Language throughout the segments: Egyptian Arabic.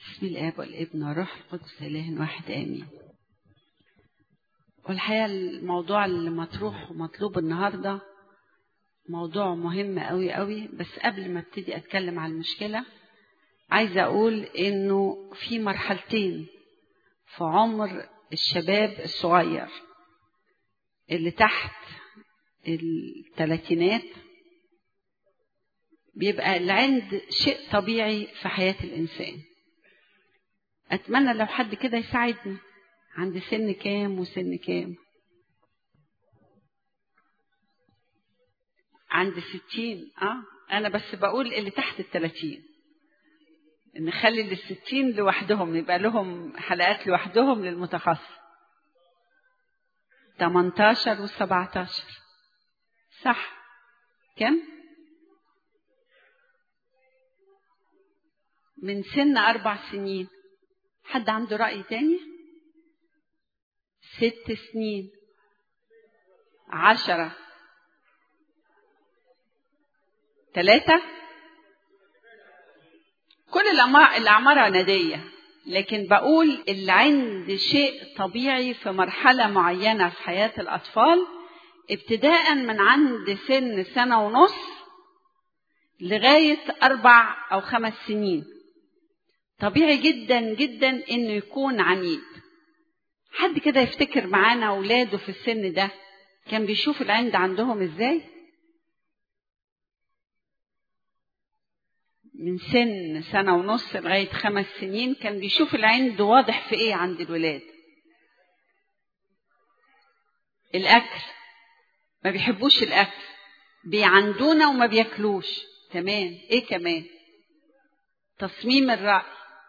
بسم الاب والابن والروح القدس اله واحد امين والحقيقه الموضوع اللي مطروح ومطلوب النهارده موضوع مهم قوي قوي بس قبل ما ابتدي اتكلم عن المشكله عايزه اقول انه في مرحلتين في عمر الشباب الصغير اللي تحت الثلاثينات بيبقى العند شيء طبيعي في حياة الإنسان أتمنى لو حد كده يساعدني عند سن كام وسن كام عند ستين اه أنا بس بقول اللي تحت التلاتين نخلي الستين لوحدهم يبقى لهم حلقات لوحدهم للمتخصص 18 و 17 صح كم؟ من سن أربع سنين حد عنده رأي تاني؟ ست سنين عشرة ثلاثة كل الأعمار الأعمار عنادية لكن بقول اللي عند شيء طبيعي في مرحلة معينة في حياة الأطفال ابتداء من عند سن سنة ونص لغاية أربع أو خمس سنين طبيعي جدا جدا إنه يكون عنيد حد كده يفتكر معانا أولاده في السن ده كان بيشوف العند عندهم إزاي؟ من سن سنة ونص لغاية خمس سنين كان بيشوف العند واضح في إيه عند الولاد الأكل ما بيحبوش الأكل بيعندونا وما بياكلوش تمام إيه كمان تصميم الرأي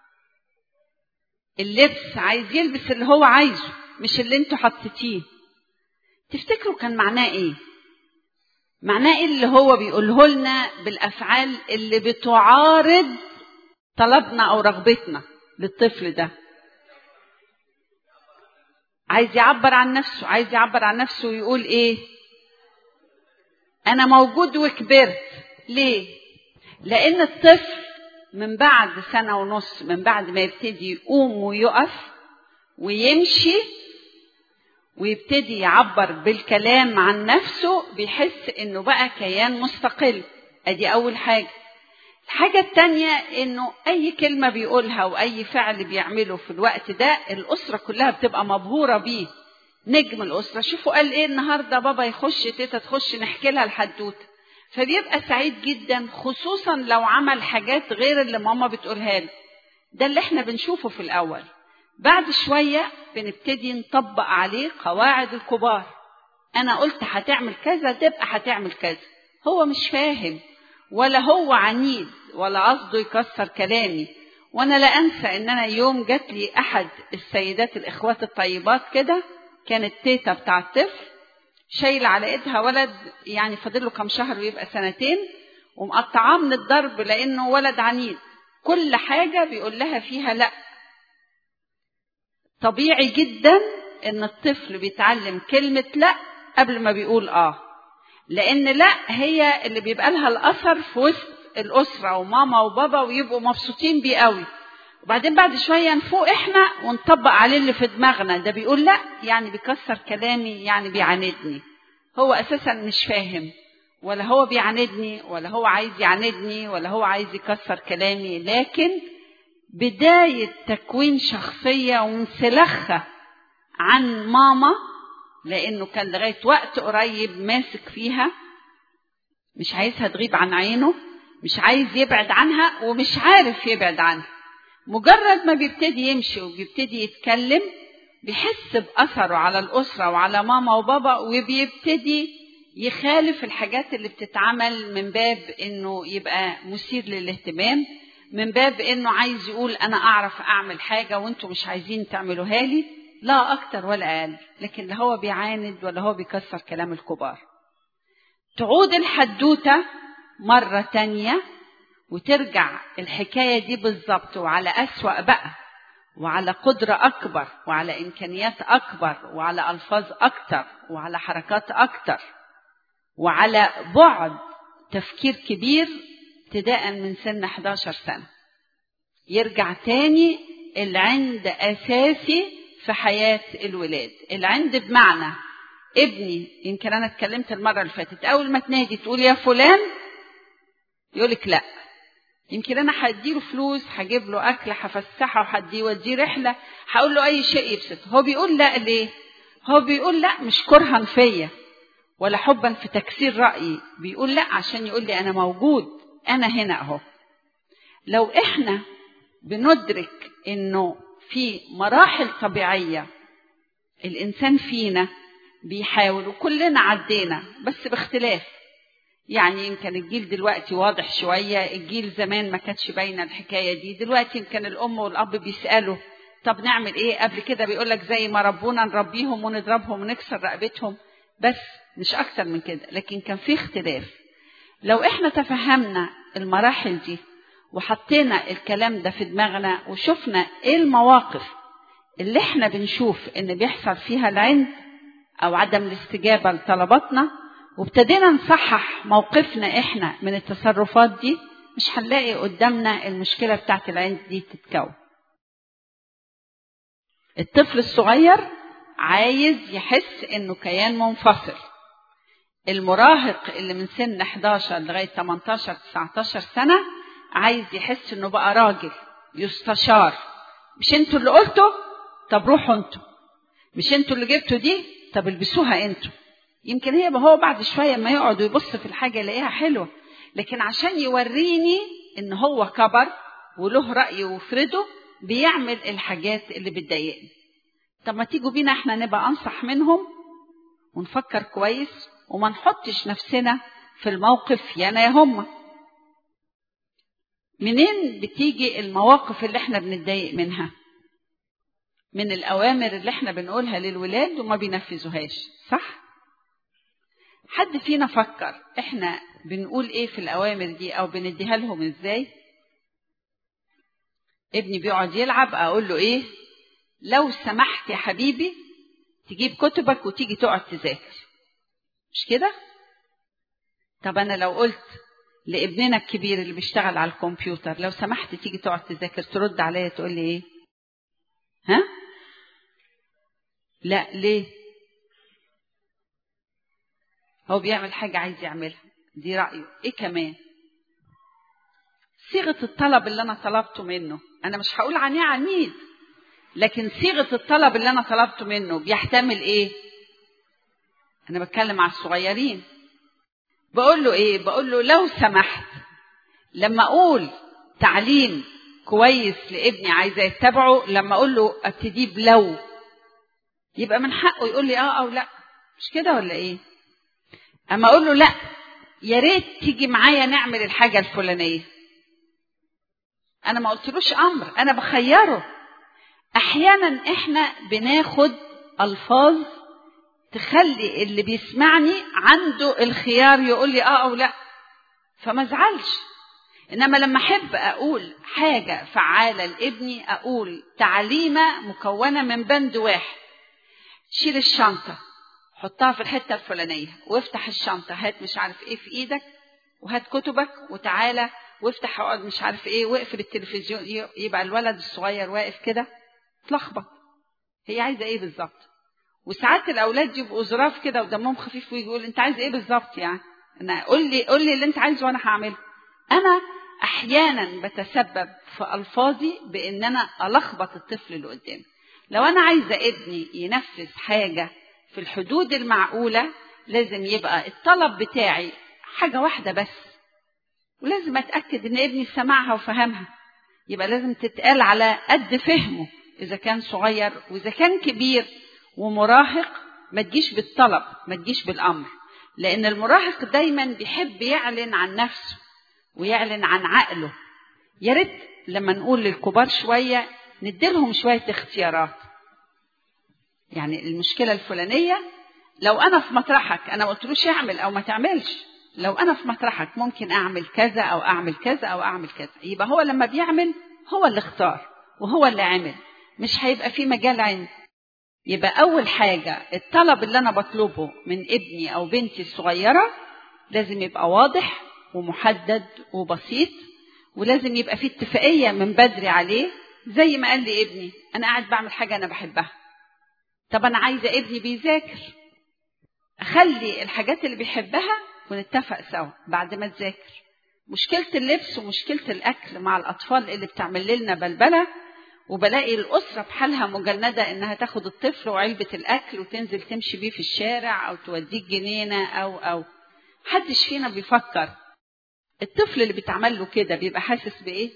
اللبس عايز يلبس اللي هو عايزه مش اللي انتوا حطيتيه تفتكروا كان معناه ايه معناه ايه اللي هو بيقوله لنا بالافعال اللي بتعارض طلبنا او رغبتنا للطفل ده عايز يعبر عن نفسه عايز يعبر عن نفسه ويقول ايه انا موجود وكبرت ليه لان الطفل من بعد سنة ونص من بعد ما يبتدي يقوم ويقف ويمشي ويبتدي يعبر بالكلام عن نفسه بيحس انه بقى كيان مستقل ادي اول حاجة الحاجة التانية انه اي كلمة بيقولها واي فعل بيعمله في الوقت ده الاسرة كلها بتبقى مبهورة بيه نجم الاسرة شوفوا قال ايه النهاردة بابا يخش تيتا تخش نحكي لها الحدوتة فبيبقى سعيد جدا خصوصا لو عمل حاجات غير اللي ماما بتقولها له ده اللي احنا بنشوفه في الاول بعد شوية بنبتدي نطبق عليه قواعد الكبار أنا قلت هتعمل كذا تبقى هتعمل كذا هو مش فاهم ولا هو عنيد ولا قصده يكسر كلامي وأنا لا أنسى إن أنا يوم جات لي أحد السيدات الإخوات الطيبات كده كانت تيتا بتاع الطفل شايلة على إيدها ولد يعني فاضل له كام شهر ويبقى سنتين ومقطعاه من الضرب لأنه ولد عنيد كل حاجة بيقول لها فيها لأ طبيعي جدا ان الطفل بيتعلم كلمة لا قبل ما بيقول اه لان لا هي اللي بيبقى لها الاثر في وسط الاسرة وماما وبابا ويبقوا مبسوطين بيه قوي وبعدين بعد شوية نفوق احنا ونطبق عليه اللي في دماغنا ده بيقول لا يعني بيكسر كلامي يعني بيعاندني هو اساسا مش فاهم ولا هو بيعاندني ولا هو عايز يعاندني ولا هو عايز يكسر كلامي لكن بداية تكوين شخصية وانسلاخها عن ماما لأنه كان لغاية وقت قريب ماسك فيها مش عايزها تغيب عن عينه مش عايز يبعد عنها ومش عارف يبعد عنها مجرد ما بيبتدي يمشي وبيبتدي يتكلم بيحس بأثره على الأسرة وعلى ماما وبابا وبيبتدي يخالف الحاجات اللي بتتعمل من باب انه يبقى مثير للاهتمام من باب انه عايز يقول انا اعرف اعمل حاجه وانتم مش عايزين تعملوها لي لا اكتر ولا اقل لكن لا هو بيعاند ولا هو بيكسر كلام الكبار تعود الحدوته مره تانية وترجع الحكايه دي بالظبط وعلى اسوا بقى وعلى قدرة أكبر وعلى إمكانيات أكبر وعلى ألفاظ أكتر وعلى حركات أكتر وعلى بعد تفكير كبير ابتداء من سن 11 سنة يرجع تاني العند أساسي في حياة الولاد العند بمعنى ابني يمكن أنا اتكلمت المرة اللي فاتت أول ما تنادي تقول يا فلان يقولك لا يمكن أنا هديله فلوس هجيب له أكل هفسحه وهديه وديه رحلة هقول له أي شيء يبسط هو بيقول لا ليه؟ هو بيقول لا مش كرها فيا ولا حبا في تكسير رأيي بيقول لا عشان يقول لي أنا موجود أنا هنا أهو لو إحنا بندرك إنه في مراحل طبيعية الإنسان فينا بيحاول وكلنا عدينا بس باختلاف يعني يمكن الجيل دلوقتي واضح شوية الجيل زمان ما كانتش باينة الحكاية دي دلوقتي يمكن الأم والأب بيسألوا طب نعمل إيه قبل كده بيقولك زي ما ربونا نربيهم ونضربهم ونكسر رقبتهم بس مش أكتر من كده لكن كان في اختلاف لو إحنا تفهمنا المراحل دي وحطينا الكلام ده في دماغنا وشفنا إيه المواقف اللي إحنا بنشوف إن بيحصل فيها العند أو عدم الاستجابة لطلباتنا وابتدينا نصحح موقفنا إحنا من التصرفات دي مش هنلاقي قدامنا المشكلة بتاعت العند دي تتكون الطفل الصغير عايز يحس انه كيان منفصل المراهق اللي من سن 11 لغايه 18 19 سنه عايز يحس انه بقى راجل يستشار مش انتوا اللي قلتوا طب روحوا انتوا مش انتوا اللي جبتوا دي طب البسوها انتوا يمكن هي هو بعد شويه ما يقعد ويبص في الحاجه يلاقيها حلوه لكن عشان يوريني ان هو كبر وله راي وفرده بيعمل الحاجات اللي بتضايقني طب ما تيجوا بينا احنا نبقى انصح منهم ونفكر كويس وما نحطش نفسنا في الموقف يا انا يا هم منين بتيجي المواقف اللي احنا بنتضايق منها من الاوامر اللي احنا بنقولها للولاد وما بينفذوهاش صح حد فينا فكر احنا بنقول ايه في الاوامر دي او بنديها لهم ازاي ابني بيقعد يلعب اقول له ايه لو سمحت يا حبيبي تجيب كتبك وتيجي تقعد تذاكر مش كده طب انا لو قلت لابننا الكبير اللي بيشتغل على الكمبيوتر لو سمحت تيجي تقعد تذاكر ترد عليا تقول لي ايه ها لا ليه هو بيعمل حاجة عايز يعملها دي رأيه ايه كمان صيغة الطلب اللي أنا طلبته منه أنا مش هقول عنيه عنيد لكن صيغة الطلب اللي أنا طلبته منه بيحتمل إيه؟ أنا بتكلم على الصغيرين بقول له إيه؟ بقول له لو سمحت لما أقول تعليم كويس لابني عايزة يتبعه لما أقول له أبتدي بلو يبقى من حقه يقول لي آه أو لأ مش كده ولا إيه؟ أما أقول له لأ يا ريت تيجي معايا نعمل الحاجة الفلانية انا ما قلتلوش امر انا بخيره احيانا احنا بناخد الفاظ تخلي اللي بيسمعني عنده الخيار يقول لي اه او لا فما ازعلش انما لما احب اقول حاجه فعاله لابني اقول تعليمه مكونه من بند واحد شيل الشنطه حطها في الحته الفلانيه وافتح الشنطه هات مش عارف ايه في ايدك وهات كتبك وتعالى وافتح اقعد مش عارف ايه واقفل التلفزيون يبقى الولد الصغير واقف كده اتلخبط هي عايزه ايه بالظبط وساعات الاولاد يبقوا ظراف كده ودمهم خفيف ويجي يقول انت عايز ايه بالظبط يعني انا قول لي قول لي اللي انت عايزه وانا هعمله انا احيانا بتسبب في الفاظي بان انا الخبط الطفل اللي قدامي لو انا عايزه ابني ينفذ حاجه في الحدود المعقوله لازم يبقى الطلب بتاعي حاجه واحده بس ولازم اتاكد ان ابني سمعها وفهمها يبقى لازم تتقال على قد فهمه اذا كان صغير واذا كان كبير ومراهق ما تجيش بالطلب ما تجيش بالامر لان المراهق دايما بيحب يعلن عن نفسه ويعلن عن عقله يا ريت لما نقول للكبار شويه نديلهم شويه اختيارات يعني المشكله الفلانيه لو انا في مطرحك انا ما قلتلوش اعمل او ما تعملش لو انا في مطرحك ممكن اعمل كذا او اعمل كذا او اعمل كذا يبقى هو لما بيعمل هو اللي اختار وهو اللي عمل مش هيبقى في مجال عند يبقى اول حاجه الطلب اللي انا بطلبه من ابني او بنتي الصغيره لازم يبقى واضح ومحدد وبسيط ولازم يبقى في اتفاقيه من بدري عليه زي ما قال لي ابني انا قاعد بعمل حاجه انا بحبها طب انا عايزه ابني بيذاكر اخلي الحاجات اللي بيحبها ونتفق سوا بعد ما تذاكر مشكله اللبس ومشكله الاكل مع الاطفال اللي بتعمل لنا بلبله وبلاقي الاسره بحالها مجنده انها تاخد الطفل وعلبه الاكل وتنزل تمشي بيه في الشارع او توديه الجنينه او او محدش فينا بيفكر الطفل اللي بيتعمل له كده بيبقى حاسس بايه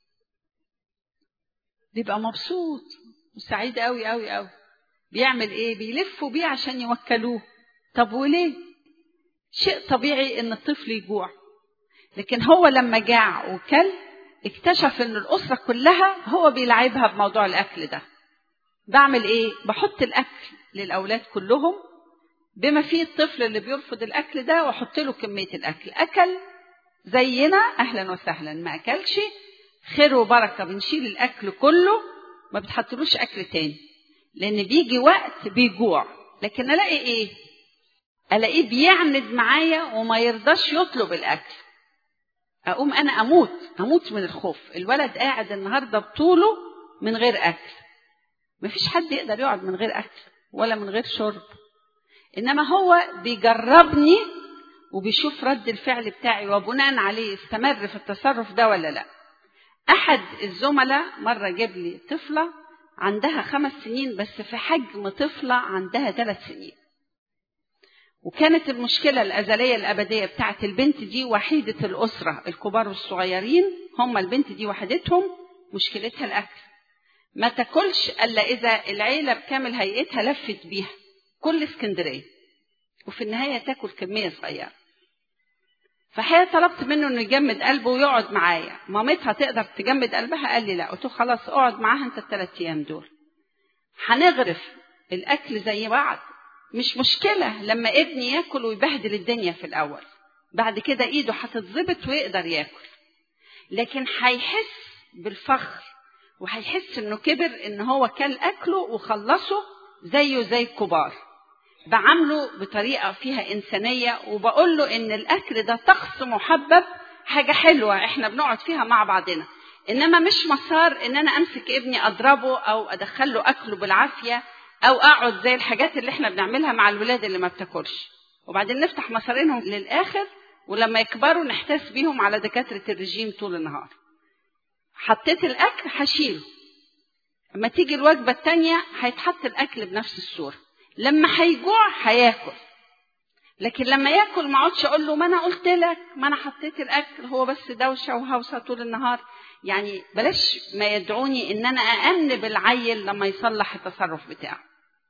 بيبقى مبسوط وسعيد قوي قوي قوي بيعمل ايه بيلفوا بيه عشان يوكلوه طب وليه شيء طبيعي ان الطفل يجوع لكن هو لما جاع وكل اكتشف ان الاسره كلها هو بيلعبها بموضوع الاكل ده بعمل ايه بحط الاكل للاولاد كلهم بما فيه الطفل اللي بيرفض الاكل ده واحط له كميه الاكل اكل زينا اهلا وسهلا ما اكلش خير وبركه بنشيل الاكل كله ما بتحطلوش اكل تاني لان بيجي وقت بيجوع لكن الاقي ايه الاقيه بيعند معايا وما يرضاش يطلب الاكل اقوم انا اموت اموت من الخوف الولد قاعد النهارده بطوله من غير اكل مفيش حد يقدر يقعد من غير اكل ولا من غير شرب انما هو بيجربني وبيشوف رد الفعل بتاعي وبناء عليه استمر في التصرف ده ولا لا احد الزملاء مره جاب لي طفله عندها خمس سنين بس في حجم طفله عندها ثلاث سنين وكانت المشكله الازليه الابديه بتاعت البنت دي وحيده الاسره الكبار والصغيرين هم البنت دي وحدتهم مشكلتها الاكل ما تاكلش الا اذا العيله بكامل هيئتها لفت بيها كل اسكندريه وفي النهايه تاكل كميه صغيره فحقيقة طلبت منه انه يجمد قلبه ويقعد معايا مامتها تقدر تجمد قلبها قال لي لا قلت له خلاص اقعد معاها انت الثلاث ايام دول هنغرف الاكل زي بعض مش مشكلة لما ابني ياكل ويبهدل الدنيا في الاول بعد كده ايده هتتظبط ويقدر ياكل لكن هيحس بالفخر وهيحس انه كبر ان هو كل اكله وخلصه زيه زي الكبار بعامله بطريقة فيها إنسانية وبقول له إن الأكل ده طقس محبب حاجة حلوة إحنا بنقعد فيها مع بعضنا إنما مش مسار إن أنا أمسك ابني أضربه أو أدخله أكله بالعافية أو أقعد زي الحاجات اللي إحنا بنعملها مع الولاد اللي ما بتاكلش وبعدين نفتح مسارينهم للآخر ولما يكبروا نحتاس بيهم على دكاترة الرجيم طول النهار حطيت الأكل هشيله لما تيجي الوجبة التانية هيتحط الأكل بنفس الصورة لما هيجوع هياكل لكن لما ياكل ما اقعدش اقول له ما انا قلت لك ما انا حطيت الاكل هو بس دوشه وهوسه طول النهار يعني بلاش ما يدعوني ان انا اامن بالعيل لما يصلح التصرف بتاعه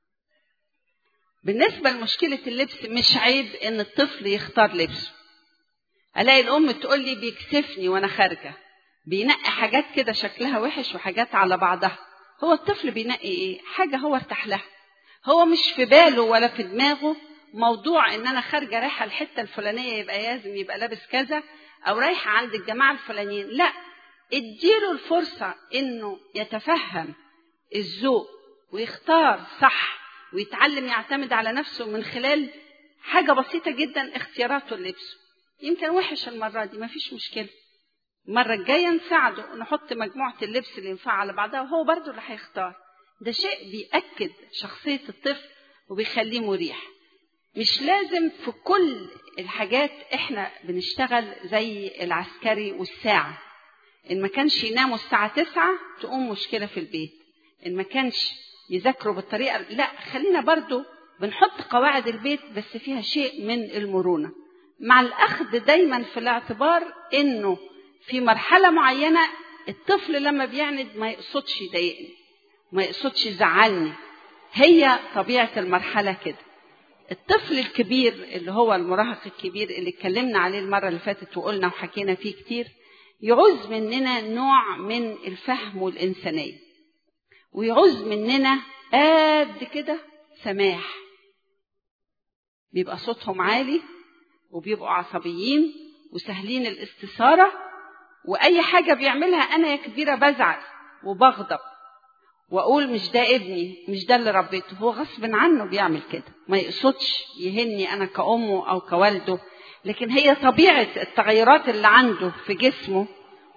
بالنسبه لمشكله اللبس مش عيب ان الطفل يختار لبسه الاقي الام تقول لي بيكسفني وانا خارجه بينقي حاجات كده شكلها وحش وحاجات على بعضها هو الطفل بينقي ايه حاجه هو ارتاح لها هو مش في باله ولا في دماغه موضوع ان انا خارجه رايحه الحته الفلانيه يبقى لازم يبقى لابس كذا او رايحه عند الجماعه الفلانيين لا اديله الفرصه انه يتفهم الذوق ويختار صح ويتعلم يعتمد على نفسه من خلال حاجه بسيطه جدا اختياراته للبسه يمكن وحش المره دي مفيش مشكله المره الجايه نساعده نحط مجموعه اللبس اللي ينفع على بعضها وهو برضه اللي هيختار ده شيء بيأكد شخصية الطفل وبيخليه مريح مش لازم في كل الحاجات احنا بنشتغل زي العسكري والساعة ان ما كانش يناموا الساعة تسعة تقوم مشكلة في البيت ان ما كانش يذاكروا بالطريقة لا خلينا برضو بنحط قواعد البيت بس فيها شيء من المرونة مع الأخذ دايما في الاعتبار انه في مرحلة معينة الطفل لما بيعند ما يقصدش يضايقني ما يقصدش يزعلني هي طبيعة المرحلة كده الطفل الكبير اللي هو المراهق الكبير اللي اتكلمنا عليه المرة اللي فاتت وقلنا وحكينا فيه كتير يعوز مننا نوع من الفهم والإنسانية ويعوز مننا قد كده سماح بيبقى صوتهم عالي وبيبقوا عصبيين وسهلين الاستثارة وأي حاجة بيعملها أنا يا كبيرة بزعل وبغضب واقول مش ده ابني مش ده اللي ربيته هو غصب عنه بيعمل كده ما يقصدش يهني انا كامه او كوالده لكن هي طبيعه التغيرات اللي عنده في جسمه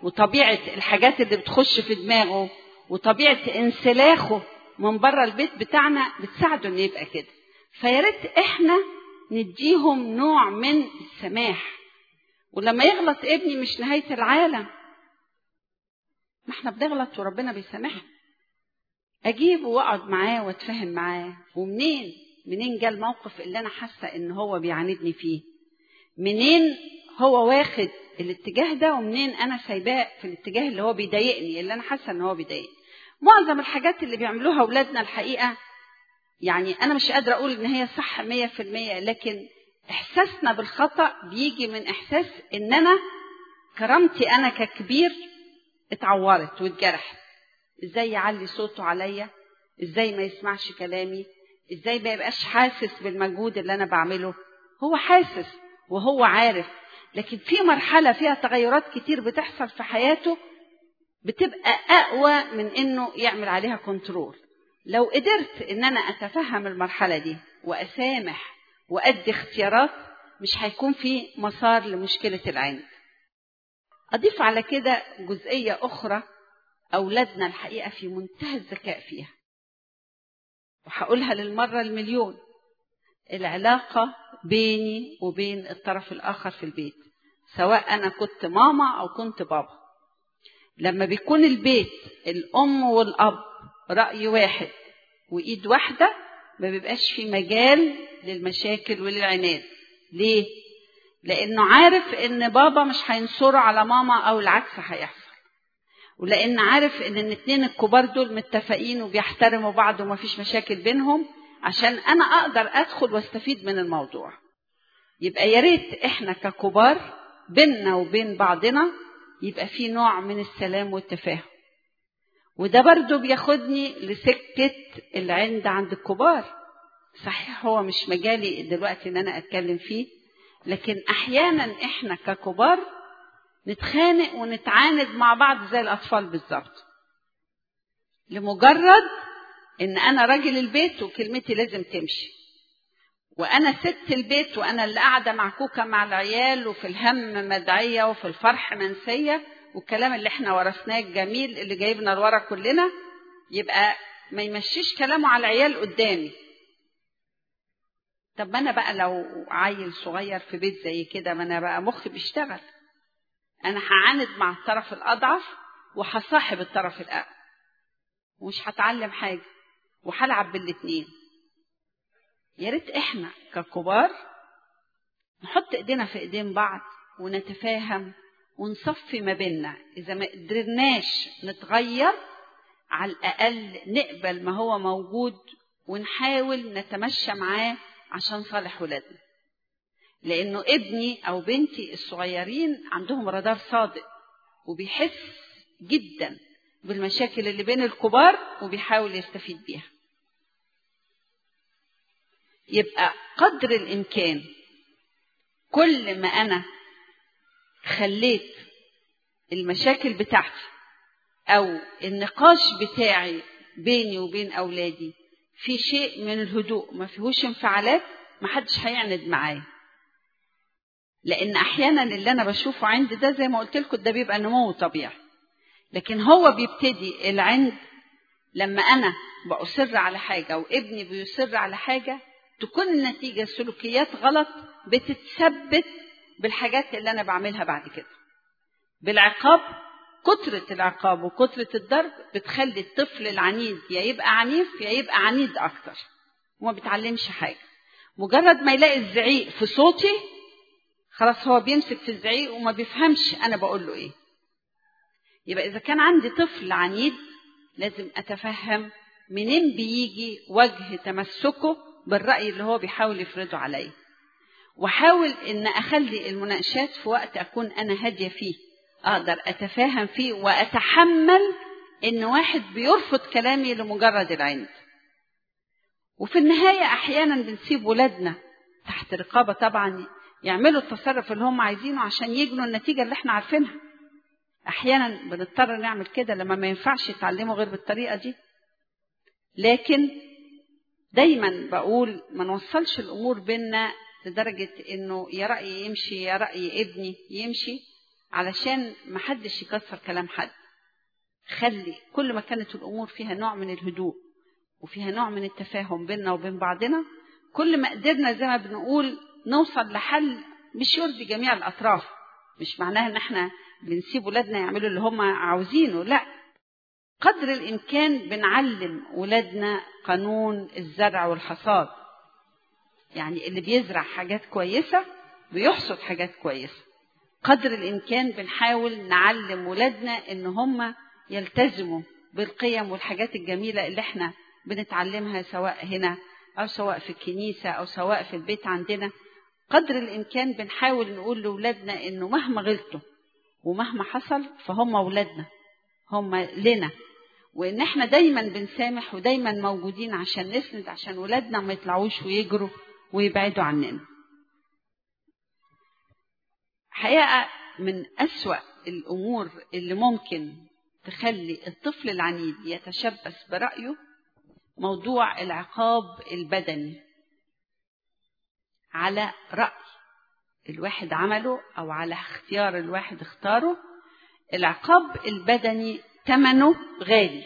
وطبيعة الحاجات اللي بتخش في دماغه وطبيعة انسلاخه من بره البيت بتاعنا بتساعده انه يبقى كده فيا ريت احنا نديهم نوع من السماح ولما يغلط ابني مش نهاية العالم ما احنا بنغلط وربنا بيسامحنا اجيبه واقعد معاه واتفاهم معاه ومنين منين جه الموقف اللي انا حاسه ان هو بيعاندني فيه منين هو واخد الاتجاه ده ومنين انا سايباه في الاتجاه اللي هو بيضايقني اللي انا حاسه ان هو بيضايقني معظم الحاجات اللي بيعملوها اولادنا الحقيقه يعني انا مش قادره اقول ان هي صح 100% لكن احساسنا بالخطا بيجي من احساس ان انا كرامتي انا ككبير اتعورت واتجرحت ازاي يعلي صوته عليا ازاي ما يسمعش كلامي ازاي ما يبقاش حاسس بالمجهود اللي انا بعمله هو حاسس وهو عارف لكن في مرحلة فيها تغيرات كتير بتحصل في حياته بتبقى أقوى من إنه يعمل عليها كنترول لو قدرت إن أنا أتفهم المرحلة دي وأسامح وأدي اختيارات مش هيكون في مسار لمشكلة العند أضيف على كده جزئية أخرى أولادنا الحقيقة في منتهى الذكاء فيها وهقولها للمرة المليون العلاقة بيني وبين الطرف الآخر في البيت سواء أنا كنت ماما أو كنت بابا لما بيكون البيت الأم والأب رأي واحد وإيد واحدة ما بيبقاش في مجال للمشاكل وللعناد ليه؟ لأنه عارف إن بابا مش هينصره على ماما أو العكس هيحصل ولأن عارف إن الاتنين الكبار دول متفقين وبيحترموا بعض ومفيش مشاكل بينهم عشان أنا أقدر أدخل واستفيد من الموضوع يبقى يا ريت إحنا ككبار بيننا وبين بعضنا يبقى في نوع من السلام والتفاهم وده برضو بياخدني لسكة العند عند الكبار صحيح هو مش مجالي دلوقتي ان انا اتكلم فيه لكن احيانا احنا ككبار نتخانق ونتعاند مع بعض زي الاطفال بالظبط لمجرد ان انا راجل البيت وكلمتي لازم تمشي وانا ست البيت وانا اللي قاعده معكوكه مع العيال وفي الهم مدعيه وفي الفرح منسيه والكلام اللي احنا ورثناه الجميل اللي جايبنا لورا كلنا يبقى ما يمشيش كلامه على العيال قدامي طب ما انا بقى لو عيل صغير في بيت زي كده ما انا بقى مخي بيشتغل انا هعاند مع الطرف الاضعف وهصاحب الطرف الاقوى ومش هتعلم حاجه وهلعب بالاتنين يا ريت احنا ككبار نحط ايدينا في ايدين بعض ونتفاهم ونصفي ما بيننا اذا ما قدرناش نتغير على الاقل نقبل ما هو موجود ونحاول نتمشى معاه عشان صالح ولادنا لانه ابني او بنتي الصغيرين عندهم رادار صادق وبيحس جدا بالمشاكل اللي بين الكبار وبيحاول يستفيد بيها يبقى قدر الامكان كل ما انا خليت المشاكل بتاعتي او النقاش بتاعي بيني وبين اولادي في شيء من الهدوء ما فيهوش انفعالات ما حدش هيعند معايا لان احيانا اللي انا بشوفه عند ده زي ما قلت لكم ده بيبقى نمو طبيعي لكن هو بيبتدي العند لما انا باصر على حاجه وابني بيصر على حاجه تكون النتيجه سلوكيات غلط بتتثبت بالحاجات اللي انا بعملها بعد كده بالعقاب كترة العقاب وكترة الضرب بتخلي الطفل العنيد يا يبقى عنيف يا يبقى عنيد أكتر وما بيتعلمش حاجة مجرد ما يلاقي الزعيق في صوتي خلاص هو بيمسك في الزعيق وما بيفهمش أنا بقول له إيه يبقى إذا كان عندي طفل عنيد لازم أتفهم منين بيجي وجه تمسكه بالرأي اللي هو بيحاول يفرضه عليا وحاول ان اخلي المناقشات في وقت اكون انا هاديه فيه اقدر اتفاهم فيه واتحمل ان واحد بيرفض كلامي لمجرد العند وفي النهايه احيانا بنسيب ولادنا تحت رقابه طبعا يعملوا التصرف اللي هم عايزينه عشان يجنوا النتيجه اللي احنا عارفينها احيانا بنضطر نعمل كده لما ما ينفعش يتعلموا غير بالطريقه دي لكن دايما بقول ما نوصلش الامور بينا لدرجة إنه يا رأيي يمشي يا رأي ابني يمشي علشان محدش يكسر كلام حد خلي كل ما كانت الامور فيها نوع من الهدوء وفيها نوع من التفاهم بيننا وبين بعضنا كل ما قدرنا زي ما بنقول نوصل لحل مش يرضي جميع الاطراف مش معناها ان احنا بنسيب ولادنا يعملوا اللي هم عاوزينه لا قدر الامكان بنعلم ولادنا قانون الزرع والحصاد يعني اللي بيزرع حاجات كويسه بيحصد حاجات كويسه قدر الامكان بنحاول نعلم ولادنا ان هم يلتزموا بالقيم والحاجات الجميله اللي احنا بنتعلمها سواء هنا او سواء في الكنيسه او سواء في البيت عندنا قدر الامكان بنحاول نقول لاولادنا انه مهما غلطوا ومهما حصل فهم اولادنا هم لنا وان احنا دايما بنسامح ودايما موجودين عشان نسند عشان ولادنا ما يطلعوش ويجروا ويبعدوا عننا حقيقه من اسوا الامور اللي ممكن تخلي الطفل العنيد يتشبث برايه موضوع العقاب البدني على راي الواحد عمله او على اختيار الواحد اختاره العقاب البدني ثمنه غالي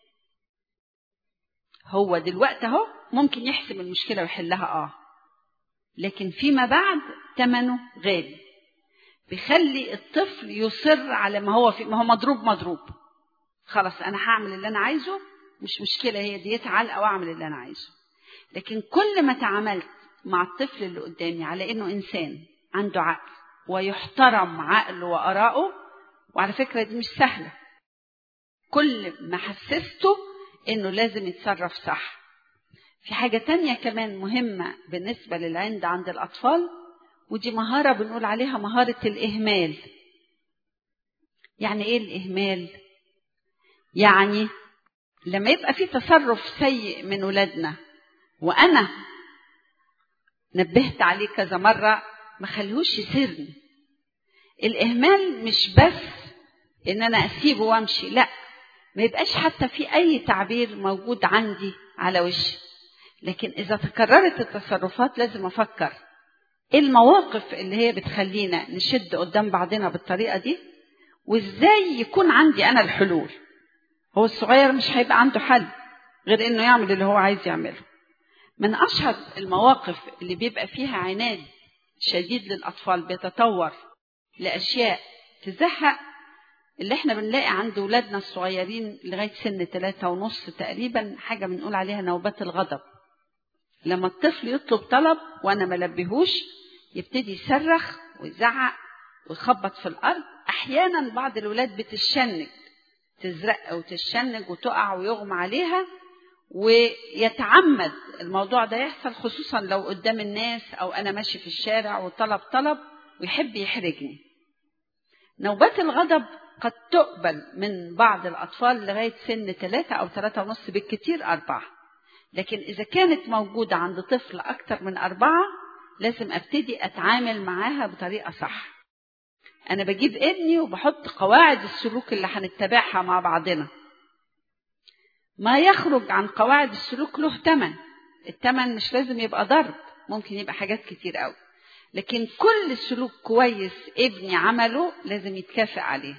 هو دلوقتي اهو ممكن يحسم المشكله ويحلها اه لكن فيما بعد ثمنه غالي بيخلي الطفل يصر على ما هو في ما هو مضروب مضروب خلاص انا هعمل اللي انا عايزه مش مشكله هي دي علقه واعمل اللي انا عايزه لكن كل ما تعاملت مع الطفل اللي قدامي على انه انسان عنده عقل ويحترم عقله واراءه وعلى فكره دي مش سهله كل ما حسسته انه لازم يتصرف صح في حاجه تانية كمان مهمه بالنسبه للعند عند الاطفال ودي مهاره بنقول عليها مهاره الاهمال يعني ايه الاهمال يعني لما يبقى في تصرف سيء من ولادنا وانا نبهت عليه كذا مره ما خليهوش يسرني الاهمال مش بس ان انا اسيبه وامشي لا ما يبقاش حتى في اي تعبير موجود عندي على وشي لكن اذا تكررت التصرفات لازم افكر ايه المواقف اللي هي بتخلينا نشد قدام بعضنا بالطريقه دي وازاي يكون عندي انا الحلول هو الصغير مش هيبقى عنده حل غير انه يعمل اللي هو عايز يعمله من اشهر المواقف اللي بيبقى فيها عناد شديد للاطفال بيتطور لاشياء تزهق اللي احنا بنلاقي عند ولادنا الصغيرين لغايه سن ثلاثة ونص تقريبا حاجه بنقول عليها نوبات الغضب لما الطفل يطلب طلب وانا ما لبيهوش يبتدي يصرخ ويزعق ويخبط في الارض احيانا بعض الولاد بتشنج تزرق وتشنج وتقع ويغمى عليها ويتعمد الموضوع ده يحصل خصوصا لو قدام الناس او انا ماشي في الشارع وطلب طلب ويحب يحرجني نوبات الغضب قد تقبل من بعض الأطفال لغاية سن ثلاثة أو ثلاثة ونص بالكثير أربعة لكن إذا كانت موجودة عند طفل أكثر من أربعة لازم أبتدي أتعامل معاها بطريقة صح أنا بجيب ابني وبحط قواعد السلوك اللي هنتبعها مع بعضنا ما يخرج عن قواعد السلوك له ثمن الثمن مش لازم يبقى ضرب ممكن يبقى حاجات كتير قوي لكن كل سلوك كويس ابني عمله لازم يتكافئ عليه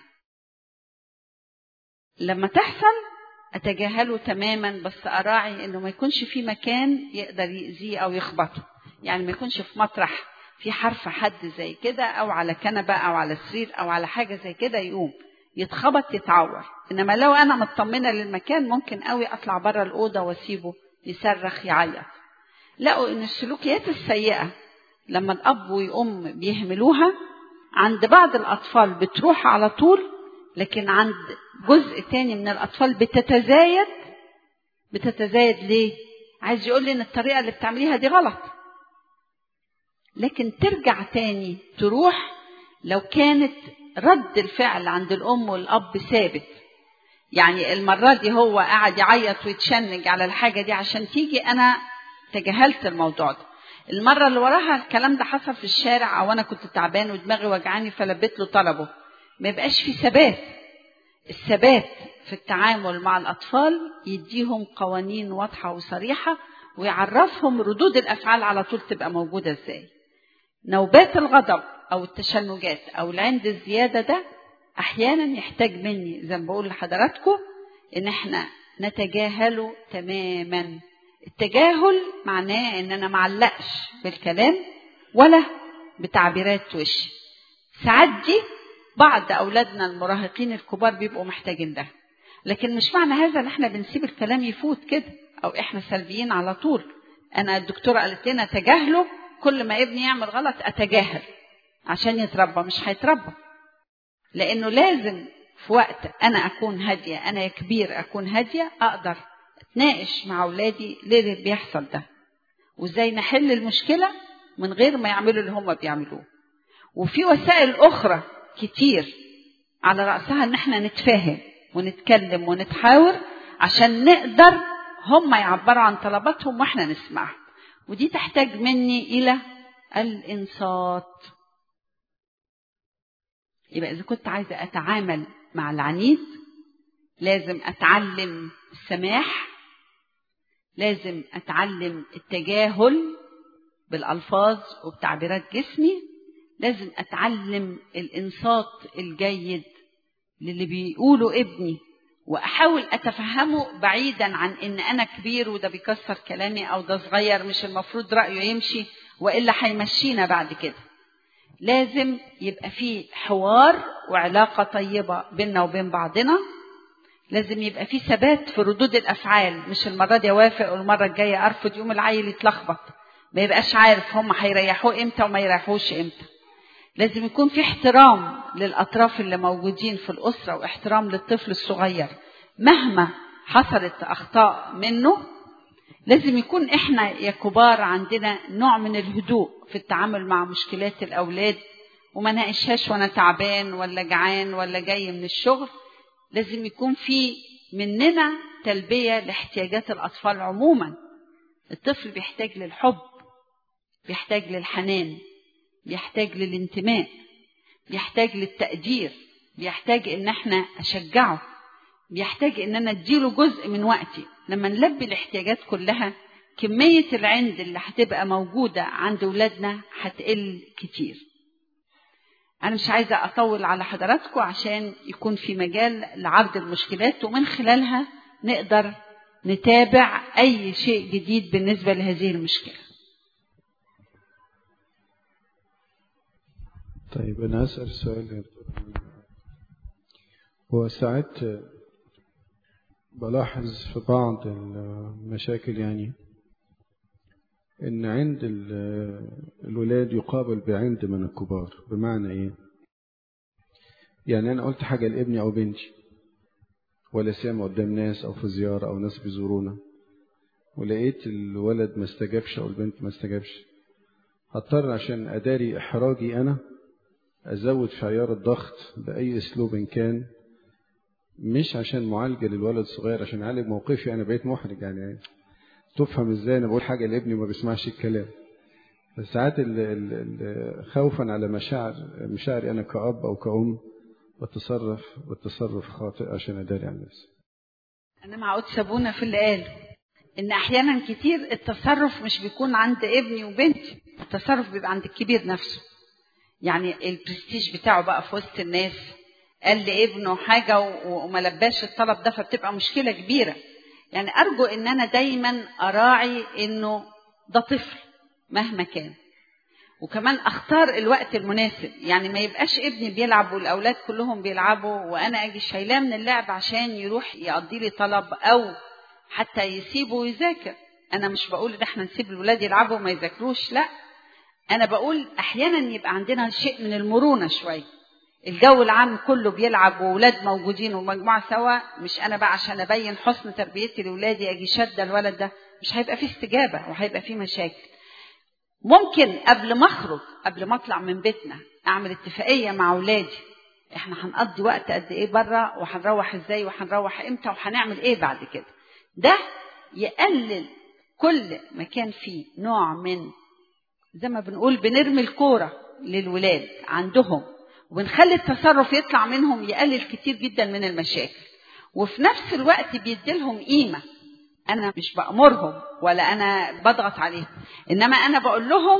لما تحصل اتجاهله تماما بس اراعي انه ما يكونش في مكان يقدر يأذيه او يخبطه يعني ما يكونش في مطرح في حرف حد زي كده او على كنبه او على سرير او على حاجه زي كده يقوم يتخبط يتعور انما لو انا مطمنه للمكان ممكن قوي اطلع بره الاوضه واسيبه يصرخ يعيط لقوا ان السلوكيات السيئه لما الاب والام بيهملوها عند بعض الاطفال بتروح على طول لكن عند جزء تاني من الاطفال بتتزايد بتتزايد ليه عايز يقول لي ان الطريقه اللي بتعمليها دي غلط لكن ترجع تاني تروح لو كانت رد الفعل عند الام والاب ثابت يعني المره دي هو قاعد يعيط ويتشنج على الحاجه دي عشان تيجي انا تجاهلت الموضوع ده المره اللي وراها الكلام ده حصل في الشارع او انا كنت تعبان ودماغي وجعاني فلبيت له طلبه ما يبقاش في ثبات الثبات في التعامل مع الاطفال يديهم قوانين واضحه وصريحه ويعرفهم ردود الافعال على طول تبقى موجوده ازاي نوبات الغضب او التشنجات او العند الزياده ده احيانا يحتاج مني زي ما بقول لحضراتكم ان احنا نتجاهله تماما التجاهل معناه ان انا معلقش بالكلام ولا بتعبيرات وشي ساعات دي بعض اولادنا المراهقين الكبار بيبقوا محتاجين ده لكن مش معنى هذا ان احنا بنسيب الكلام يفوت كده او احنا سلبيين على طول انا الدكتوره قالت لنا تجاهله كل ما ابني يعمل غلط اتجاهل عشان يتربى مش هيتربى لانه لازم في وقت انا اكون هاديه انا يا كبير اكون هاديه اقدر اتناقش مع اولادي ليه اللي بيحصل ده وازاي نحل المشكله من غير ما يعملوا اللي هم بيعملوه وفي وسائل اخرى كتير على راسها ان احنا نتفاهم ونتكلم ونتحاور عشان نقدر هم يعبروا عن طلباتهم واحنا نسمعها ودي تحتاج مني الى الانصات يبقى اذا كنت عايزه اتعامل مع العنيد لازم اتعلم السماح لازم اتعلم التجاهل بالالفاظ وبتعبيرات جسمي لازم اتعلم الانصات الجيد للي بيقوله ابني واحاول اتفهمه بعيدا عن ان انا كبير وده بيكسر كلامي او ده صغير مش المفروض رايه يمشي والا هيمشينا بعد كده لازم يبقى في حوار وعلاقه طيبه بيننا وبين بعضنا لازم يبقى في ثبات في ردود الافعال مش المره دي اوافق والمره الجايه ارفض يوم العيل يتلخبط ما يبقاش عارف هم هيريحوه امتى وما يريحوش امتى لازم يكون في احترام للاطراف اللي موجودين في الاسره واحترام للطفل الصغير مهما حصلت اخطاء منه لازم يكون احنا يا كبار عندنا نوع من الهدوء في التعامل مع مشكلات الاولاد وما ناقشهاش وانا تعبان ولا جعان ولا جاي من الشغل لازم يكون في مننا تلبيه لاحتياجات الاطفال عموما الطفل بيحتاج للحب بيحتاج للحنان بيحتاج للانتماء بيحتاج للتقدير بيحتاج ان احنا اشجعه بيحتاج ان انا اديله جزء من وقتي لما نلبي الاحتياجات كلها كمية العند اللي هتبقى موجودة عند ولادنا هتقل كتير أنا مش عايزة أطول على حضراتكم عشان يكون في مجال لعرض المشكلات ومن خلالها نقدر نتابع أي شيء جديد بالنسبة لهذه المشكلة طيب أنا أسأل سؤال هو ساعات بلاحظ في بعض المشاكل يعني إن عند الولاد يقابل بعند من الكبار بمعنى إيه؟ يعني أنا قلت حاجة لابني أو بنتي ولا سامع قدام ناس أو في زيارة أو ناس بيزورونا ولقيت الولد ما استجابش أو البنت ما استجابش هضطر عشان أداري إحراجي أنا أزود في عيار الضغط بأي أسلوب كان مش عشان معالجة للولد الصغير عشان أعالج موقفي أنا بقيت محرج يعني تفهم إزاي أنا بقول حاجة لابني وما بيسمعش الكلام بس ساعات خوفا على مشاعر مشاعري أنا كأب أو كأم بتصرف بالتصرف خاطئ عشان أداري عن نفسي أنا مع قدس أبونا في اللي قال إن أحيانا كتير التصرف مش بيكون عند ابني وبنتي التصرف بيبقى عند الكبير نفسه يعني البرستيج بتاعه بقى في وسط الناس قال لابنه حاجة وما لباش الطلب ده فبتبقى مشكلة كبيرة يعني أرجو إن أنا دايما أراعي إنه ده طفل مهما كان وكمان أختار الوقت المناسب يعني ما يبقاش ابني بيلعب والأولاد كلهم بيلعبوا وأنا أجي شايلاه من اللعب عشان يروح يقضي لي طلب أو حتى يسيبه ويذاكر أنا مش بقول إن إحنا نسيب الولاد يلعبوا وما يذاكروش لأ أنا بقول أحيانا يبقى عندنا شيء من المرونة شوية الجو العام كله بيلعب وولاد موجودين ومجموعة سوا مش أنا بقى عشان أبين حسن تربيتي لولادي أجي شادة الولد ده مش هيبقى فيه استجابة وهيبقى فيه مشاكل ممكن قبل ما أخرج قبل ما أطلع من بيتنا أعمل اتفاقية مع ولادي إحنا هنقضي وقت قد إيه بره وهنروح إزاي وهنروح إمتى وهنعمل إيه بعد كده ده يقلل كل ما كان فيه نوع من زي ما بنقول بنرمي الكورة للولاد عندهم وبنخلي التصرف يطلع منهم يقلل كتير جدا من المشاكل وفي نفس الوقت بيديلهم قيمة أنا مش بأمرهم ولا أنا بضغط عليهم إنما أنا بقول لهم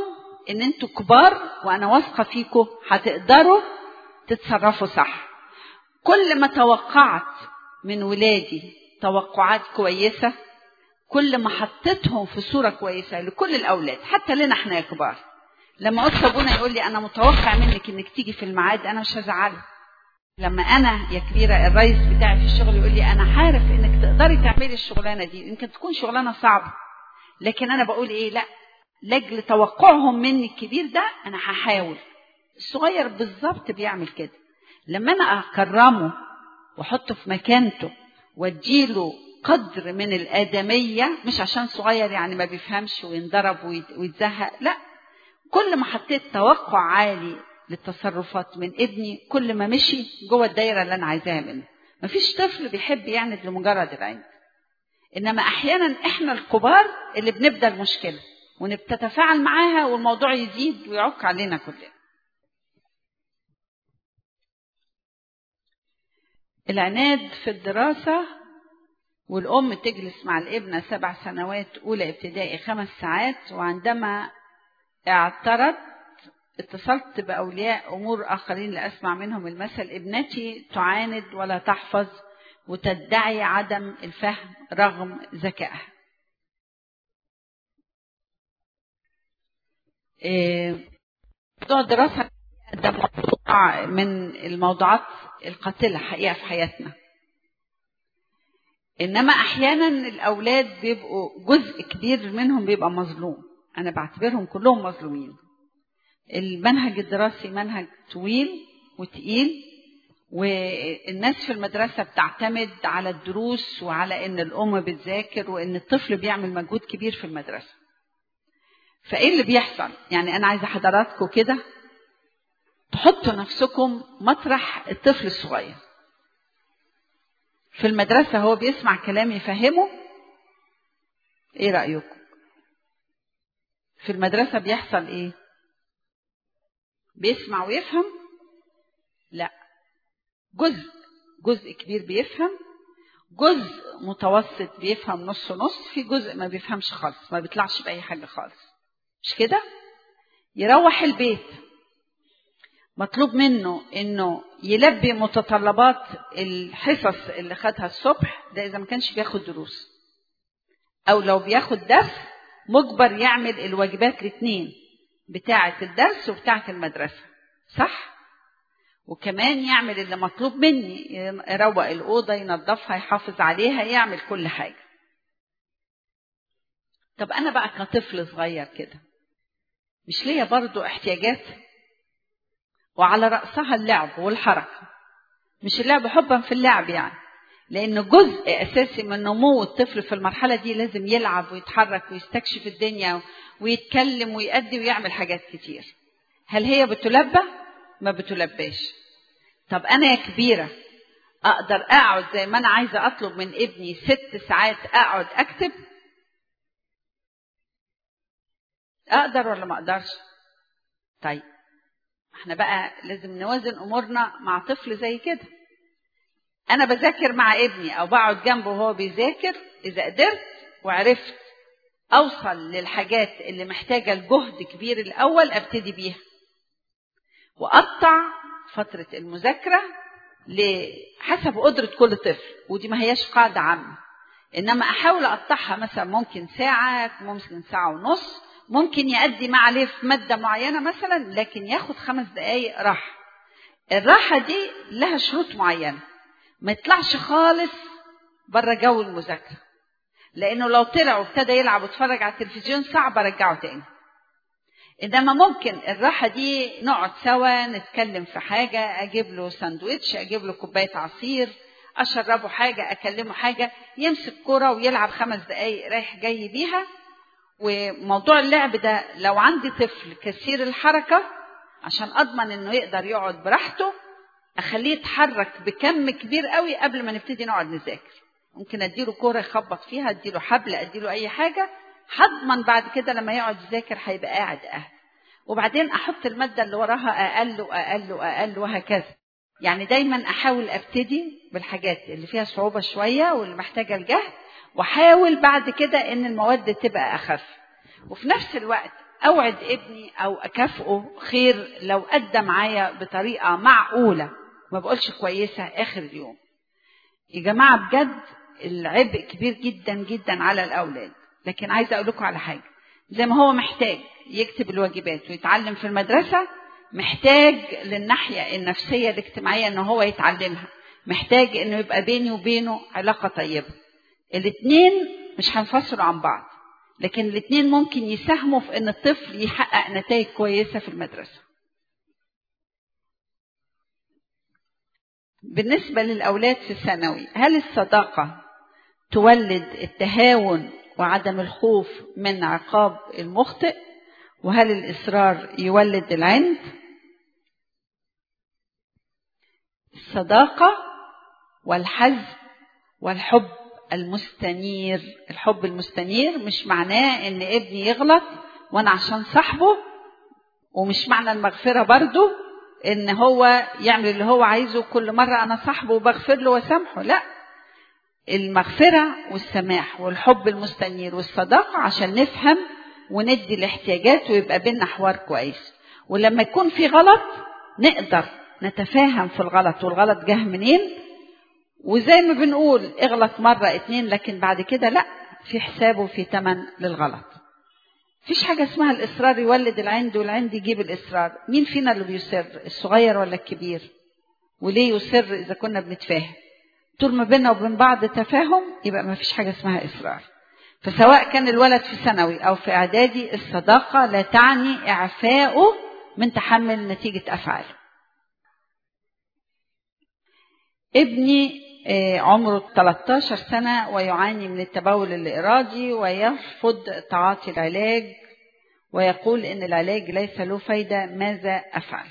ان انتوا كبار وانا واثقه فيكم هتقدروا تتصرفوا صح كل ما توقعت من ولادي توقعات كويسه كل ما حطيتهم في صوره كويسه لكل الاولاد حتى لنا احنا يا كبار لما قلت ابونا يقول لي انا متوقع منك انك تيجي في الميعاد انا مش هزعله لما انا يا كبيره الرئيس بتاعي في الشغل يقول لي انا عارف انك تقدري تعملي الشغلانه دي يمكن تكون شغلانه صعبه لكن انا بقول ايه لا لاجل توقعهم مني الكبير ده انا هحاول الصغير بالظبط بيعمل كده لما انا اكرمه واحطه في مكانته واديله قدر من الادميه مش عشان صغير يعني ما بيفهمش وينضرب ويتزهق لا كل ما حطيت توقع عالي للتصرفات من ابني كل ما مشي جوه الدايره اللي انا عايزاها منه مفيش طفل بيحب يعند لمجرد العند انما احيانا احنا الكبار اللي بنبدا المشكله ونتفاعل معاها والموضوع يزيد ويعك علينا كلنا العناد في الدراسة والأم تجلس مع الابنة سبع سنوات أولى ابتدائي خمس ساعات وعندما اعترض اتصلت بأولياء أمور آخرين لأسمع منهم المثل ابنتي تعاند ولا تحفظ وتدعي عدم الفهم رغم ذكائها موضوع الدراسة ده موضوع من الموضوعات القاتلة حقيقة في حياتنا إنما أحيانا الأولاد بيبقوا جزء كبير منهم بيبقى مظلوم أنا بعتبرهم كلهم مظلومين المنهج الدراسي منهج طويل وتقيل والناس في المدرسة بتعتمد على الدروس وعلى إن الأم بتذاكر وإن الطفل بيعمل مجهود كبير في المدرسة فإيه اللي بيحصل؟ يعني أنا عايزة حضراتكم كده تحطوا نفسكم مطرح الطفل الصغير في المدرسة هو بيسمع كلام يفهمه ايه رأيكم في المدرسة بيحصل ايه بيسمع ويفهم لا جزء جزء كبير بيفهم جزء متوسط بيفهم نص نص في جزء ما بيفهمش خالص ما بيطلعش بأي حاجة خالص مش كده يروح البيت مطلوب منه انه يلبي متطلبات الحصص اللي خدها الصبح ده اذا ما كانش بياخد دروس او لو بياخد درس مجبر يعمل الواجبات الاثنين بتاعه الدرس وبتاعه المدرسه صح وكمان يعمل اللي مطلوب مني يروق الاوضه ينظفها يحافظ عليها يعمل كل حاجه طب انا بقى كطفل صغير كده مش ليا برضو احتياجات وعلى رأسها اللعب والحركة مش اللعب حبا في اللعب يعني لأنه جزء أساسي من نمو الطفل في المرحلة دي لازم يلعب ويتحرك ويستكشف الدنيا ويتكلم ويأدي ويعمل حاجات كتير هل هي بتلبى؟ ما بتلباش طب أنا يا كبيرة أقدر أقعد زي ما أنا عايزة أطلب من ابني ست ساعات أقعد أكتب أقدر ولا ما أقدرش؟ طيب احنا بقى لازم نوازن امورنا مع طفل زي كده انا بذاكر مع ابني او بقعد جنبه وهو بيذاكر اذا قدرت وعرفت اوصل للحاجات اللي محتاجه الجهد كبير الاول ابتدي بيها واقطع فتره المذاكره حسب قدره كل طفل ودي ما هياش قاعده عامه انما احاول اقطعها مثلا ممكن ساعه ممكن ساعه ونص ممكن يأدي ما عليه في مادة معينة مثلا لكن ياخد خمس دقايق راحة الراحة دي لها شروط معينة ما يطلعش خالص بره جو المذاكرة لأنه لو طلع وابتدى يلعب ويتفرج على التلفزيون صعب أرجعه تاني إنما ممكن الراحة دي نقعد سوا نتكلم في حاجة أجيب له ساندويتش أجيب له كوباية عصير أشربه حاجة أكلمه حاجة يمسك كرة ويلعب خمس دقايق رايح جاي بيها وموضوع اللعب ده لو عندي طفل كثير الحركة عشان أضمن إنه يقدر يقعد براحته أخليه يتحرك بكم كبير قوي قبل ما نبتدي نقعد نذاكر ممكن أديله كورة يخبط فيها أديله حبل أديله أي حاجة هضمن بعد كده لما يقعد يذاكر هيبقى قاعد أهل وبعدين أحط المادة اللي وراها أقل وأقل وأقل وهكذا يعني دايما أحاول أبتدي بالحاجات اللي فيها صعوبة شوية واللي محتاجة الجهد واحاول بعد كده ان المواد تبقى اخف وفي نفس الوقت اوعد ابني او اكافئه خير لو ادى معايا بطريقه معقوله ما بقولش كويسه اخر اليوم يا جماعه بجد العبء كبير جدا جدا على الاولاد لكن عايزه اقول لكم على حاجه زي ما هو محتاج يكتب الواجبات ويتعلم في المدرسه محتاج للناحيه النفسيه الاجتماعيه ان هو يتعلمها محتاج انه يبقى بيني وبينه علاقه طيبه الاثنين مش هينفصلوا عن بعض لكن الاثنين ممكن يساهموا في ان الطفل يحقق نتائج كويسه في المدرسه بالنسبه للاولاد في الثانوي هل الصداقه تولد التهاون وعدم الخوف من عقاب المخطئ وهل الاصرار يولد العند الصداقه والحزم والحب المستنير الحب المستنير مش معناه ان ابني يغلط وانا عشان صاحبه ومش معنى المغفره برضو ان هو يعمل اللي هو عايزه كل مره انا صاحبه وبغفر له وسامحه لا المغفره والسماح والحب المستنير والصداقه عشان نفهم وندي الاحتياجات ويبقى بينا حوار كويس ولما يكون في غلط نقدر نتفاهم في الغلط والغلط جه منين وزي ما بنقول اغلط مرة اتنين لكن بعد كده لا في حساب وفي تمن للغلط مفيش حاجة اسمها الإصرار يولد العند والعند يجيب الإصرار مين فينا اللي بيصر الصغير ولا الكبير وليه يصر إذا كنا بنتفاهم طول ما بيننا وبين بعض تفاهم يبقى ما فيش حاجة اسمها إصرار فسواء كان الولد في ثانوي أو في إعدادي الصداقة لا تعني إعفائه من تحمل نتيجة أفعاله ابني عمره 13 سنة ويعاني من التبول الإرادي ويرفض تعاطي العلاج ويقول إن العلاج ليس له فايدة ماذا أفعل؟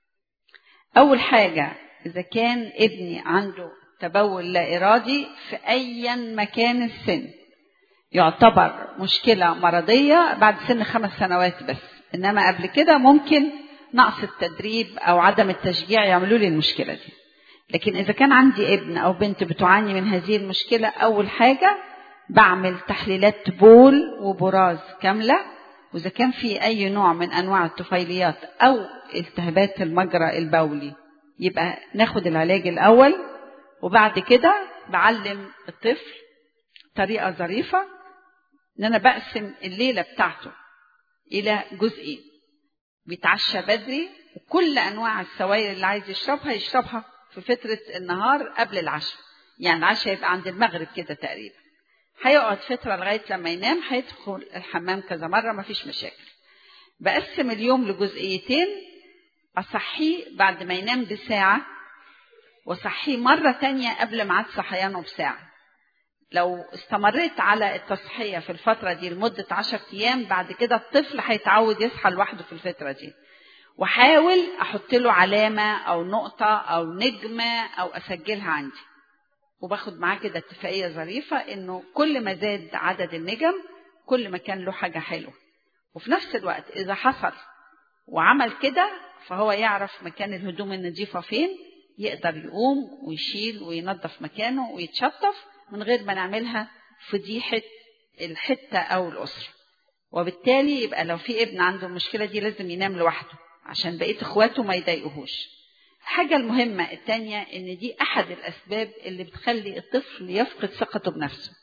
أول حاجة إذا كان ابني عنده تبول لا إرادي في أي مكان السن يعتبر مشكلة مرضية بعد سن خمس سنوات بس إنما قبل كده ممكن نقص التدريب أو عدم التشجيع يعملوا لي المشكلة دي لكن إذا كان عندي ابن أو بنت بتعاني من هذه المشكلة أول حاجة بعمل تحليلات بول وبراز كاملة وإذا كان في أي نوع من أنواع الطفيليات أو التهابات المجرى البولي يبقى ناخد العلاج الأول وبعد كده بعلم الطفل طريقة ظريفة إن أنا بقسم الليلة بتاعته إلى جزئين بيتعشى بدري وكل أنواع السوائل اللي عايز يشربها يشربها في فترة النهار قبل العشاء يعني العشاء يبقى عند المغرب كده تقريبا هيقعد فترة لغاية لما ينام هيدخل الحمام كذا مرة مفيش مشاكل بقسم اليوم لجزئيتين أصحيه بعد ما ينام بساعة وصحيه مرة تانية قبل ميعاد صحيانه بساعة لو استمريت على التصحية في الفترة دي لمدة عشر أيام بعد كده الطفل هيتعود يصحى لوحده في الفترة دي وحاول احط له علامه او نقطه او نجمه او اسجلها عندي وباخد معاه كده اتفاقيه ظريفه انه كل ما زاد عدد النجم كل ما كان له حاجه حلوه وفي نفس الوقت اذا حصل وعمل كده فهو يعرف مكان الهدوم النظيفه فين يقدر يقوم ويشيل وينظف مكانه ويتشطف من غير ما نعملها فضيحه الحته او الاسره وبالتالي يبقى لو في ابن عنده المشكله دي لازم ينام لوحده عشان بقيه اخواته ما يضايقوهوش الحاجة المهمة التانية إن دي أحد الأسباب اللي بتخلي الطفل يفقد ثقته بنفسه.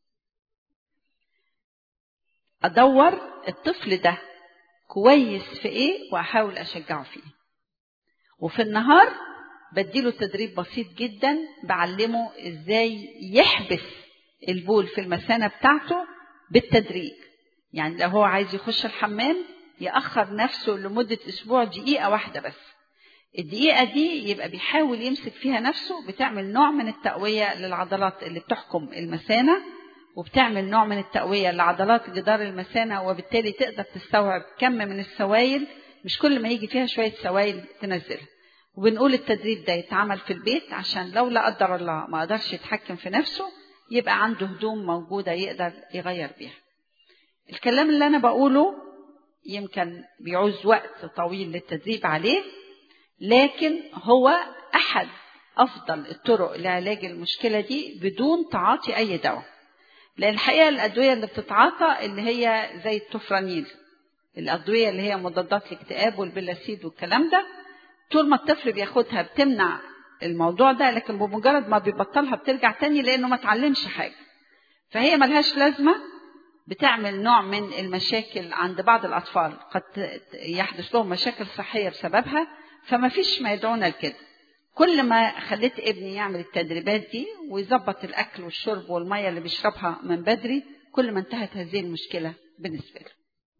أدور الطفل ده كويس في إيه وأحاول أشجعه فيه. وفي النهار بديله تدريب بسيط جدا بعلمه إزاي يحبس البول في المثانة بتاعته بالتدريج. يعني لو هو عايز يخش الحمام يأخر نفسه لمدة أسبوع دقيقة واحدة بس. الدقيقة دي يبقى بيحاول يمسك فيها نفسه بتعمل نوع من التقوية للعضلات اللي بتحكم المثانة وبتعمل نوع من التقوية لعضلات جدار المثانة وبالتالي تقدر تستوعب كم من السوائل مش كل ما يجي فيها شوية سوائل تنزلها وبنقول التدريب ده يتعمل في البيت عشان لو لا قدر الله ما قدرش يتحكم في نفسه يبقى عنده هدوم موجودة يقدر يغير بيها الكلام اللي أنا بقوله يمكن بيعوز وقت طويل للتدريب عليه لكن هو احد افضل الطرق لعلاج المشكله دي بدون تعاطي اي دواء لان الحقيقه الادويه اللي بتتعاطى اللي هي زي التوفرانيل الأدوية اللي هي مضادات الاكتئاب والبلاسيد والكلام ده طول ما الطفل بياخدها بتمنع الموضوع ده لكن بمجرد ما بيبطلها بترجع تاني لأنه ما اتعلمش حاجة فهي ملهاش لازمة بتعمل نوع من المشاكل عند بعض الأطفال قد يحدث لهم مشاكل صحية بسببها فما فيش ما يدعونا لكده كل ما خليت ابني يعمل التدريبات دي ويظبط الأكل والشرب والمية اللي بيشربها من بدري كل ما انتهت هذه المشكلة بالنسبة له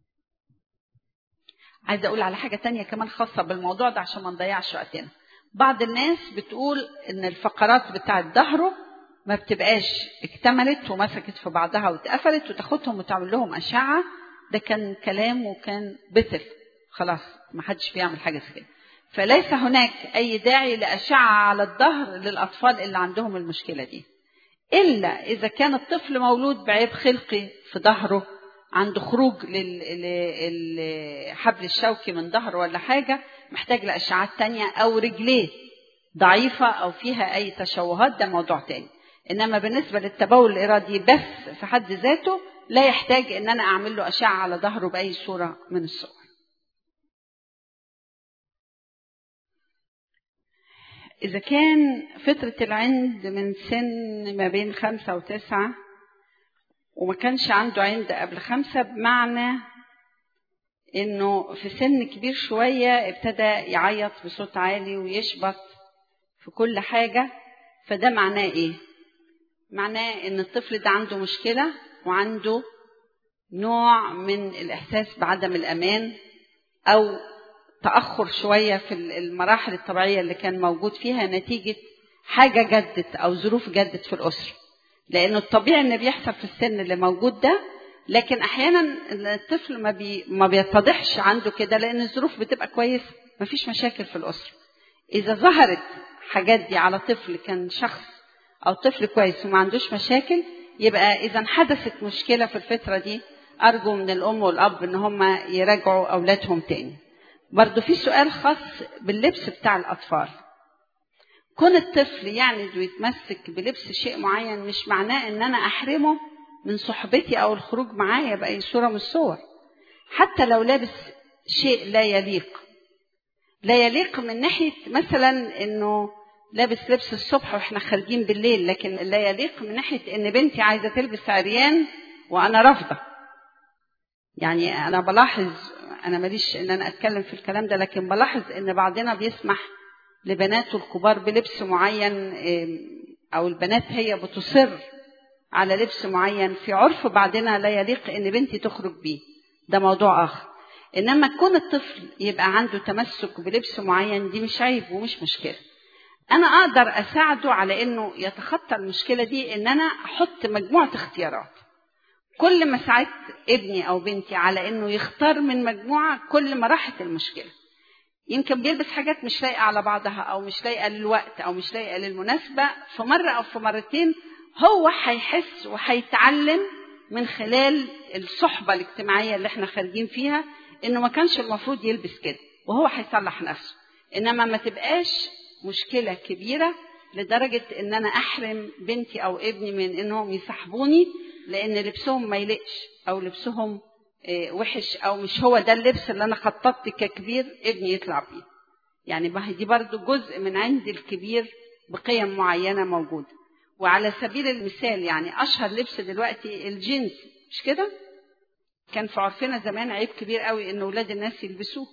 عايزة أقول على حاجة تانية كمان خاصة بالموضوع ده عشان ما نضيعش وقتنا بعض الناس بتقول إن الفقرات بتاعة ظهره ما بتبقاش اكتملت ومسكت في بعضها واتقفلت وتاخدهم وتعمل لهم أشعة ده كان كلام وكان بثل خلاص ما حدش بيعمل حاجة زي كده فليس هناك أي داعي لأشعة على الظهر للأطفال اللي عندهم المشكلة دي إلا إذا كان الطفل مولود بعيب خلقي في ظهره عنده خروج للحبل الشوكي من ظهره ولا حاجة محتاج لأشعات تانية أو رجليه ضعيفة أو فيها أي تشوهات ده موضوع تاني إنما بالنسبة للتبول الإرادي بس في حد ذاته لا يحتاج إن أنا أعمل له أشعة على ظهره بأي صورة من الصور إذا كان فترة العند من سن ما بين خمسة وتسعة وما كانش عنده عند قبل خمسة بمعنى إنه في سن كبير شوية ابتدى يعيط بصوت عالي ويشبط في كل حاجة فده معناه إيه؟ معناه إن الطفل ده عنده مشكلة وعنده نوع من الإحساس بعدم الأمان أو تأخر شوية في المراحل الطبيعية اللي كان موجود فيها نتيجة حاجة جدت أو ظروف جدت في الأسرة لأنه الطبيعي إن بيحصل في السن اللي موجود ده لكن أحيانا الطفل ما, بي ما بيتضحش عنده كده لأن الظروف بتبقى كويسة ما فيش مشاكل في الأسرة إذا ظهرت حاجات دي على طفل كان شخص أو طفل كويس وما عندوش مشاكل يبقى إذا حدثت مشكلة في الفترة دي أرجو من الأم والأب إن هم يراجعوا أولادهم تاني برضو في سؤال خاص باللبس بتاع الأطفال كون الطفل يعني يتمسك بلبس شيء معين مش معناه ان انا احرمه من صحبتي او الخروج معايا باي صوره من الصور حتى لو لابس شيء لا يليق لا يليق من ناحيه مثلا انه لابس لبس الصبح واحنا خارجين بالليل لكن لا يليق من ناحيه ان بنتي عايزه تلبس عريان وانا رافضه يعني انا بلاحظ انا ماليش ان انا اتكلم في الكلام ده لكن بلاحظ ان بعضنا بيسمح لبناته الكبار بلبس معين او البنات هي بتصر على لبس معين في عرف بعضنا لا يليق ان بنتي تخرج بيه ده موضوع اخر انما كون الطفل يبقى عنده تمسك بلبس معين دي مش عيب ومش مشكله انا اقدر اساعده على انه يتخطى المشكله دي ان انا احط مجموعه اختيارات كل ما ساعدت ابني او بنتي على انه يختار من مجموعه كل ما راحت المشكله يمكن بيلبس حاجات مش لايقه على بعضها او مش لايقه للوقت او مش لايقه للمناسبه في مره او في مرتين هو هيحس وهيتعلم من خلال الصحبه الاجتماعيه اللي احنا خارجين فيها انه ما كانش المفروض يلبس كده وهو هيصلح نفسه انما ما تبقاش مشكله كبيره لدرجه ان انا احرم بنتي او ابني من انهم يصاحبوني لان لبسهم ما يليقش او لبسهم وحش او مش هو ده اللبس اللي انا خططت ككبير ابني يطلع بيه يعني ما دي برضو جزء من عند الكبير بقيم معينة موجودة وعلى سبيل المثال يعني أشهر لبس دلوقتي الجينز مش كده كان في عرفنا زمان عيب كبير قوي إن ولاد الناس يلبسوه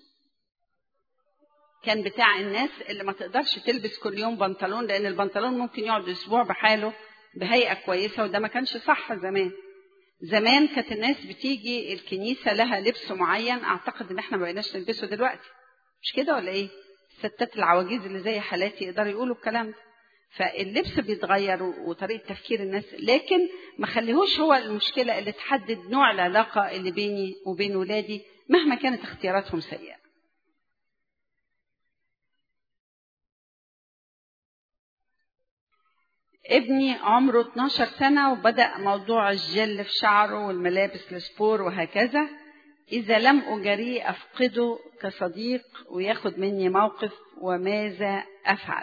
كان بتاع الناس اللي ما تقدرش تلبس كل يوم بنطلون لأن البنطلون ممكن يقعد أسبوع بحاله بهيئة كويسة وده ما كانش صح زمان زمان كانت الناس بتيجي الكنيسة لها لبس معين أعتقد إن إحنا ما بقيناش نلبسه دلوقتي مش كده ولا إيه؟ الستات العواجيز اللي زي حالاتي يقدروا يقولوا الكلام ده فاللبس بيتغير وطريقة تفكير الناس لكن ما خليهوش هو المشكلة اللي تحدد نوع العلاقة اللي بيني وبين ولادي مهما كانت اختياراتهم سيئة ابني عمره 12 سنة وبدأ موضوع الجل في شعره والملابس السبور وهكذا إذا لم أجريه أفقده كصديق وياخد مني موقف وماذا أفعل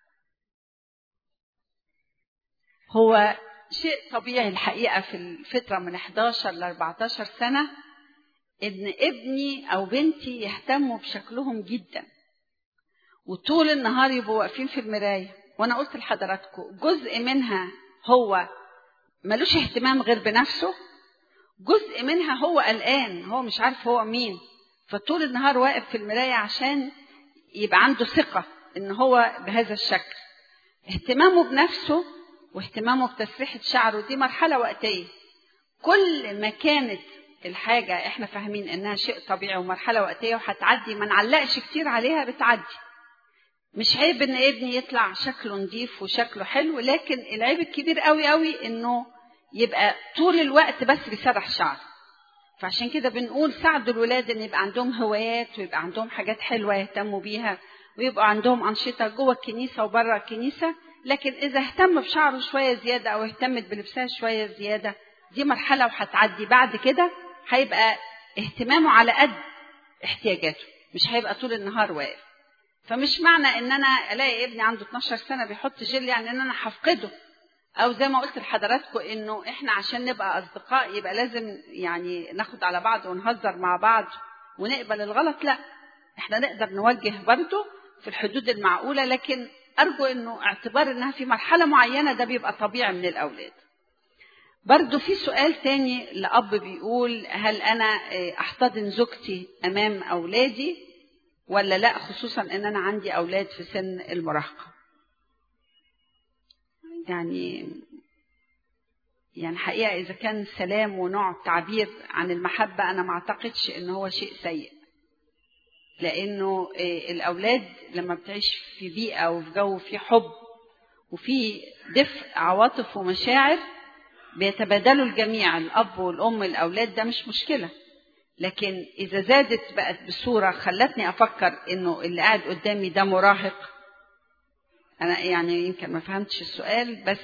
هو شيء طبيعي الحقيقة في الفترة من 11 ل 14 سنة ان ابني او بنتي يهتموا بشكلهم جدا وطول النهار يبقوا واقفين في المرايه وانا قلت لحضراتكم جزء منها هو ملوش اهتمام غير بنفسه جزء منها هو قلقان هو مش عارف هو مين فطول النهار واقف في المرايه عشان يبقى عنده ثقه ان هو بهذا الشكل اهتمامه بنفسه واهتمامه بتسريحه شعره دي مرحله وقتيه كل ما كانت الحاجه احنا فاهمين انها شيء طبيعي ومرحله وقتيه وهتعدي ما نعلقش كتير عليها بتعدي مش عيب ان ابني يطلع شكله نظيف وشكله حلو لكن العيب الكبير قوي قوي انه يبقى طول الوقت بس بيسرح شعره فعشان كده بنقول ساعدوا الولاد ان يبقى عندهم هوايات ويبقى عندهم حاجات حلوه يهتموا بيها ويبقوا عندهم انشطه جوه الكنيسه وبره الكنيسه لكن اذا اهتم بشعره شويه زياده او اهتمت بلبسها شويه زياده دي مرحله وهتعدي بعد كده هيبقى اهتمامه على قد احتياجاته مش هيبقى طول النهار واقف فمش معنى ان انا الاقي ابني عنده 12 سنه بيحط جل يعني ان انا هفقده او زي ما قلت لحضراتكم انه احنا عشان نبقى اصدقاء يبقى لازم يعني ناخد على بعض ونهزر مع بعض ونقبل الغلط لا احنا نقدر نوجه برضه في الحدود المعقوله لكن ارجو انه اعتبار انها في مرحله معينه ده بيبقى طبيعي من الاولاد برضه في سؤال تاني لأب بيقول هل أنا أحتضن زوجتي أمام أولادي ولا لا خصوصا ان انا عندي اولاد في سن المراهقه يعني يعني حقيقه اذا كان سلام ونوع تعبير عن المحبه انا ما اعتقدش ان هو شيء سيء لانه الاولاد لما بتعيش في بيئه وفي جو فيه حب وفي دفء عواطف ومشاعر بيتبادلوا الجميع الاب والام الاولاد ده مش مشكله لكن إذا زادت بقت بصورة خلتني أفكر إنه اللي قاعد قدامي ده مراهق أنا يعني يمكن ما فهمتش السؤال بس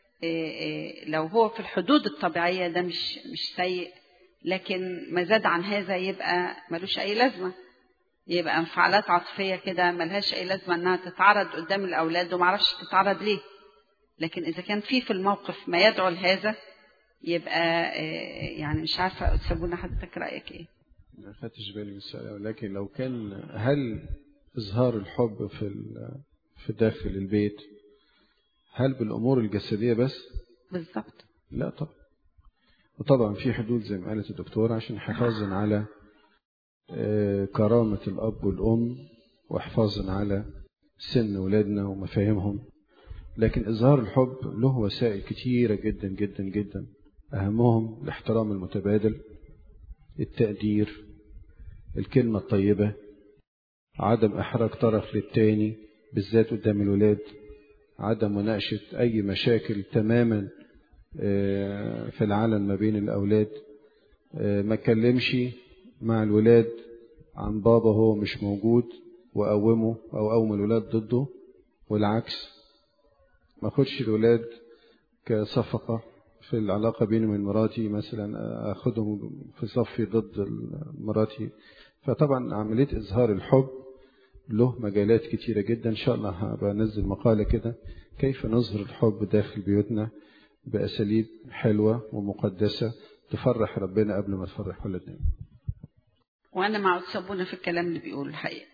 لو هو في الحدود الطبيعية ده مش مش سيء لكن ما زاد عن هذا يبقى ملوش أي لازمة يبقى انفعالات عاطفية كده ملهاش أي لازمة إنها تتعرض قدام الأولاد ومعرفش تتعرض ليه لكن إذا كان في في الموقف ما يدعو لهذا يبقى يعني مش عارفه تسيبونا حضرتك رايك ايه ما خدتش بالي من السؤال لكن لو كان هل اظهار الحب في في داخل البيت هل بالامور الجسديه بس بالظبط لا طبعا وطبعا في حدود زي ما قالت الدكتوره عشان حفاظا على كرامه الاب والام وحفاظا على سن ولادنا ومفاهيمهم لكن اظهار الحب له وسائل كتيره جدا جدا جدا أهمهم الاحترام المتبادل التقدير الكلمة الطيبة عدم إحراج طرف للتاني بالذات قدام الولاد عدم مناقشة أي مشاكل تماما في العالم ما بين الأولاد ما كلمش مع الولاد عن بابا هو مش موجود وأقومه أو أقوم الولاد ضده والعكس ما أخدش الولاد كصفقة في العلاقة بيني وبين مراتي مثلا أخدهم في صفي ضد مراتي فطبعا عملية إظهار الحب له مجالات كتيرة جدا إن شاء الله هبقى أنزل مقالة كده كيف نظهر الحب داخل بيوتنا بأساليب حلوة ومقدسة تفرح ربنا قبل ما تفرح ولدنا وأنا مع صابونة في الكلام اللي بيقوله الحقيقة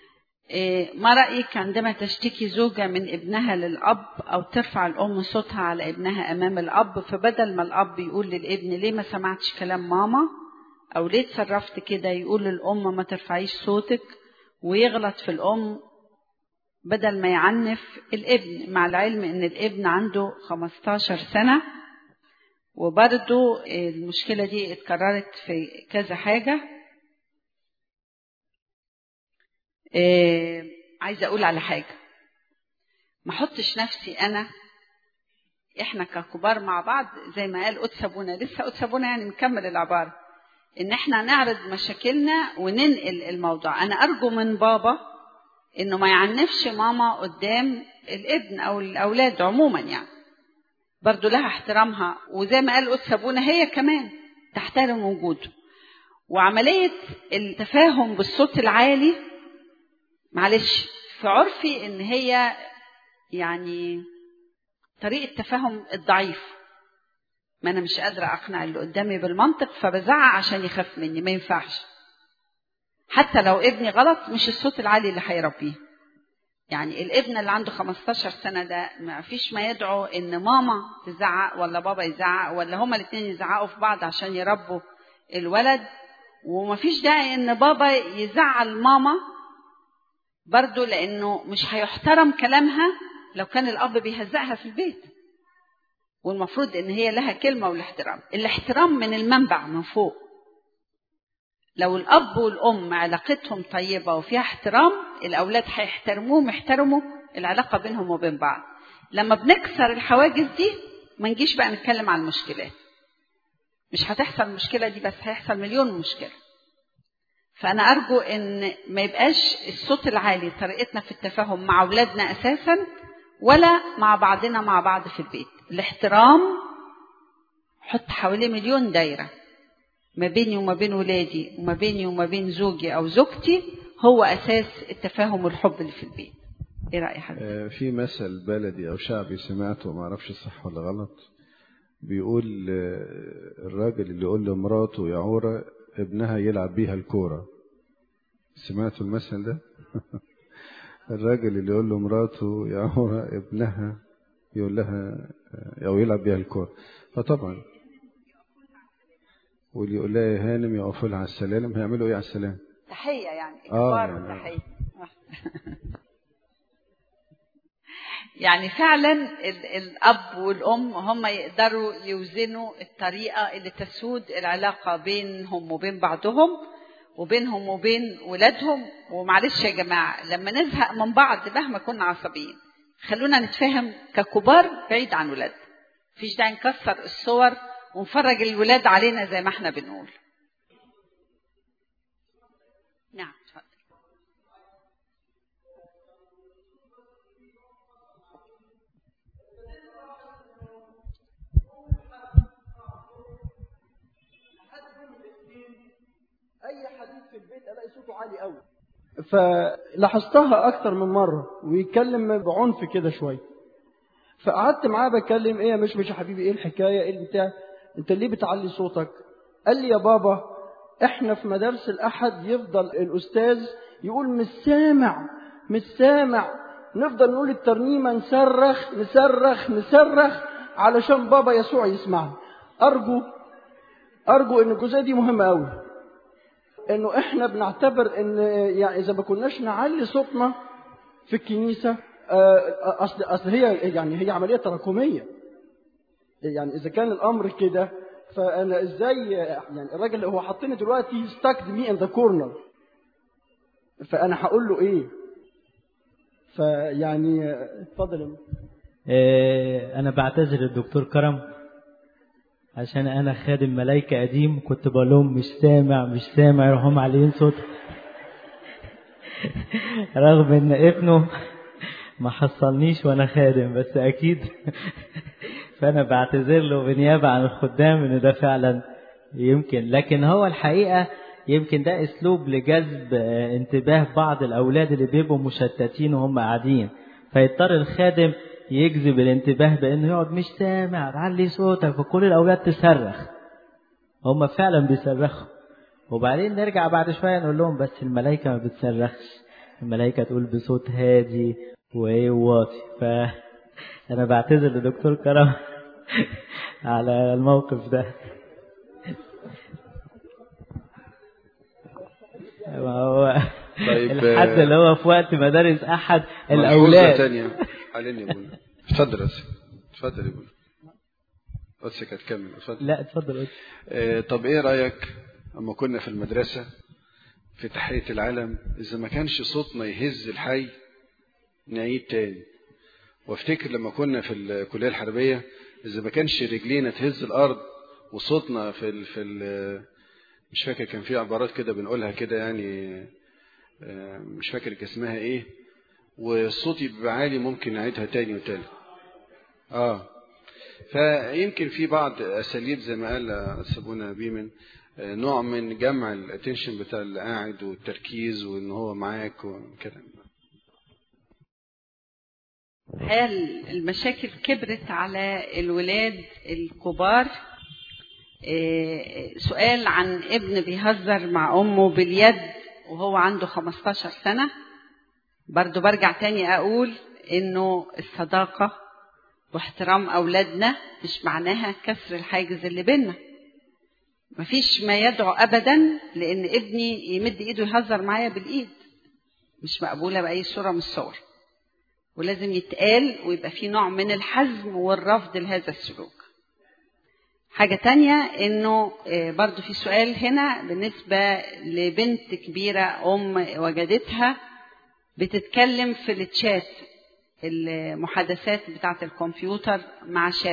ما رأيك عندما تشتكي زوجة من ابنها للأب أو ترفع الأم صوتها على ابنها أمام الأب فبدل ما الأب يقول للابن ليه ما سمعتش كلام ماما أو ليه تصرفت كده يقول للأم ما ترفعيش صوتك ويغلط في الأم بدل ما يعنف الابن مع العلم ان الابن عنده 15 سنة وبرضه المشكلة دي اتكررت في كذا حاجة إيه عايزة أقول على حاجة ما احطش نفسي أنا إحنا ككبار مع بعض زي ما قال قدس أبونا لسه قدس أبونا يعني مكمل العبارة إن إحنا نعرض مشاكلنا وننقل الموضوع أنا أرجو من بابا إنه ما يعنفش ماما قدام الابن أو الأولاد عموما يعني برضو لها احترامها وزي ما قال قدس أبونا هي كمان تحترم وجوده وعملية التفاهم بالصوت العالي معلش في عرفي ان هي يعني طريقة تفاهم الضعيف ما انا مش قادره اقنع اللي قدامي بالمنطق فبزعق عشان يخاف مني ما ينفعش حتى لو ابني غلط مش الصوت العالي اللي هيربيه يعني الابن اللي عنده 15 سنة ده ما فيش ما يدعو ان ماما تزعق ولا بابا يزعق ولا هما الاثنين يزعقوا في بعض عشان يربوا الولد وما فيش داعي ان بابا يزعل ماما برضه لانه مش هيحترم كلامها لو كان الاب بيهزقها في البيت والمفروض ان هي لها كلمه والاحترام الاحترام من المنبع من فوق لو الاب والام علاقتهم طيبه وفيها احترام الاولاد هيحترموهم يحترموا العلاقه بينهم وبين بعض لما بنكسر الحواجز دي ما نجيش بقى نتكلم عن المشكلات مش هتحصل المشكله دي بس هيحصل مليون مشكله فانا ارجو ان ما يبقاش الصوت العالي طريقتنا في التفاهم مع اولادنا اساسا ولا مع بعضنا مع بعض في البيت الاحترام حط حواليه مليون دايره ما بيني وما بين ولادي وما بيني وما بين زوجي او زوجتي هو اساس التفاهم والحب اللي في البيت ايه راي حضرتك آه، في مثل بلدي او شعبي سمعته ما اعرفش صح ولا غلط بيقول آه، الراجل اللي يقول لمراته يا عوره ابنها يلعب بيها الكوره سمعتوا المثل ده الراجل اللي يقول لمراته يا عوره ابنها يقول لها آه، او يلعب بيها الكوره فطبعا واللي يقول لها يا هانم يقفوا لها على السلالم هيعملوا ايه على السلالم تحيه يعني آه، اجبار يعني- وتحيه يعني فعلا ال- الاب والام هم يقدروا يوزنوا الطريقه اللي تسود العلاقه بينهم وبين بعضهم وبينهم وبين ولادهم ومعلش يا جماعه لما نزهق من بعض مهما كنا عصبيين خلونا نتفاهم ككبار بعيد عن ولادنا مفيش داعي نكسر الصور ونفرج الولاد علينا زي ما احنا بنقول نعم اتفضل اي حديث في البيت الاقي صوته عالي قوي فلاحظتها اكتر من مره ويتكلم بعنف كده شويه فقعدت معاه بتكلم ايه يا مش مش يا حبيبي ايه الحكايه ايه البتاع انت ليه بتعلي صوتك قال لي يا بابا احنا في مدارس الاحد يفضل الاستاذ يقول مش سامع مش سامع نفضل نقول الترنيمه نصرخ نصرخ نصرخ علشان بابا يسوع يسمعنا ارجو ارجو ان الجزئيه دي مهمه قوي انه احنا بنعتبر ان يعني اذا ما كناش نعلي صوتنا في الكنيسه آه، اصل اصل هي يعني هي عمليه تراكميه يعني اذا كان الامر كده فانا ازاي يعني الراجل اللي هو حاطيني دلوقتي ستاكد مي ان ذا كورنر فانا هقول له ايه فيعني آه، اتفضل يا م- آه، أنا بعتذر للدكتور كرم عشان أنا خادم ملايكة قديم كنت بقول لهم مش سامع مش سامع يروحوا معلين صوت رغم إن ابنه ما حصلنيش وأنا خادم بس أكيد فأنا بعتذر له بنيابة عن الخدام إن ده فعلا يمكن لكن هو الحقيقة يمكن ده أسلوب لجذب آه، انتباه بعض الأولاد اللي بيبقوا مشتتين وهم قاعدين فيضطر الخادم يجذب الانتباه بانه يقعد مش سامع علي صوتك فكل الاولاد تصرخ هم فعلا بيصرخوا وبعدين نرجع بعد شويه نقول لهم بس الملائكه ما بتصرخش الملائكه تقول بصوت هادي وايه واطي فانا بعتذر لدكتور كرم على الموقف ده ما هو طيب، الحد آه، اللي هو في وقت مدارس احد ملحوظة الاولاد تانية علينا يا ابونا اتفضل يا أسف. اتفضل يا ابونا قدسك هتكمل اتفضل لا اتفضل قول. آه، طب ايه رايك اما كنا في المدرسه في تحيه العلم اذا ما كانش صوتنا يهز الحي نعيد تاني وافتكر لما كنا في الكليه الحربيه اذا ما كانش رجلينا تهز الارض وصوتنا في ال في ال مش فاكر كان في عبارات كده بنقولها كده يعني آه، مش فاكر كان اسمها ايه والصوت يبقى عالي ممكن نعيدها تاني وتالت اه فيمكن في بعض اساليب زي ما قال سابونا بيمن آه، نوع من جمع الاتنشن بتاع اللي قاعد والتركيز وان هو معاك وكده الحقيقة المشاكل كبرت على الولاد الكبار إيه، سؤال عن ابن بيهزر مع أمه باليد وهو عنده 15 سنة برضو برجع تاني أقول إنه الصداقة واحترام أولادنا مش معناها كسر الحاجز اللي بينا مفيش ما يدعو أبدا لأن ابني يمد إيده يهزر معايا بالإيد مش مقبولة بأي صورة من الصور ولازم يتقال ويبقى في نوع من الحزم والرفض لهذا السلوك حاجة تانية انه آه، برضو في سؤال هنا بالنسبة لبنت كبيرة ام وجدتها بتتكلم في التشات المحادثات بتاعة الكمبيوتر مع شاب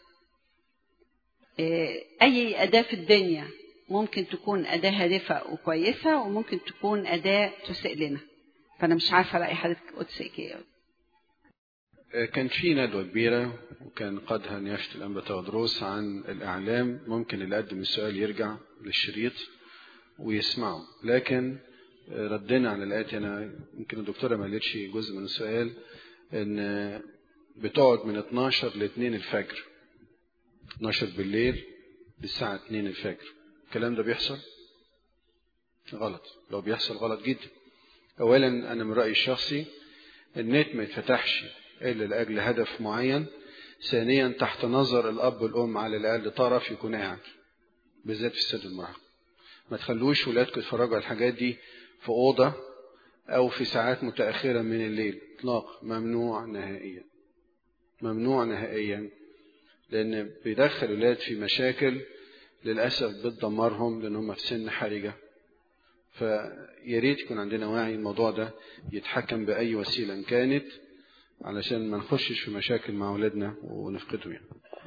آه، اي اداة في الدنيا ممكن تكون اداة هادفة وكويسة وممكن تكون اداة تسيء لنا فانا مش عارفة رأي حضرتك قدسك ايه كان في ندوة كبيرة وكان قادها نيافة الأنبا تودروس عن الإعلام ممكن اللي قدم السؤال يرجع للشريط ويسمعه لكن ردنا على الآتي أنا يمكن الدكتورة ما قالتش جزء من السؤال إن بتقعد من 12 ل 2 الفجر 12 بالليل للساعة 2 الفجر الكلام ده بيحصل؟ غلط لو بيحصل غلط جدا أولا أنا من رأيي الشخصي النت ما يتفتحش إلا لأجل هدف معين ثانيا تحت نظر الأب والأم على الأقل طرف يكون قاعد بالذات في السن المراهقة ما تخلوش ولادكم يتفرجوا على الحاجات دي في أوضة أو في ساعات متأخرة من الليل إطلاق ممنوع نهائيا ممنوع نهائيا لأن بيدخل الولاد في مشاكل للأسف بتدمرهم لأن هم في سن حرجة فيا ريت يكون عندنا وعي الموضوع ده يتحكم بأي وسيلة إن كانت علشان ما نخشش في مشاكل مع أولادنا ونفقدهم يعني.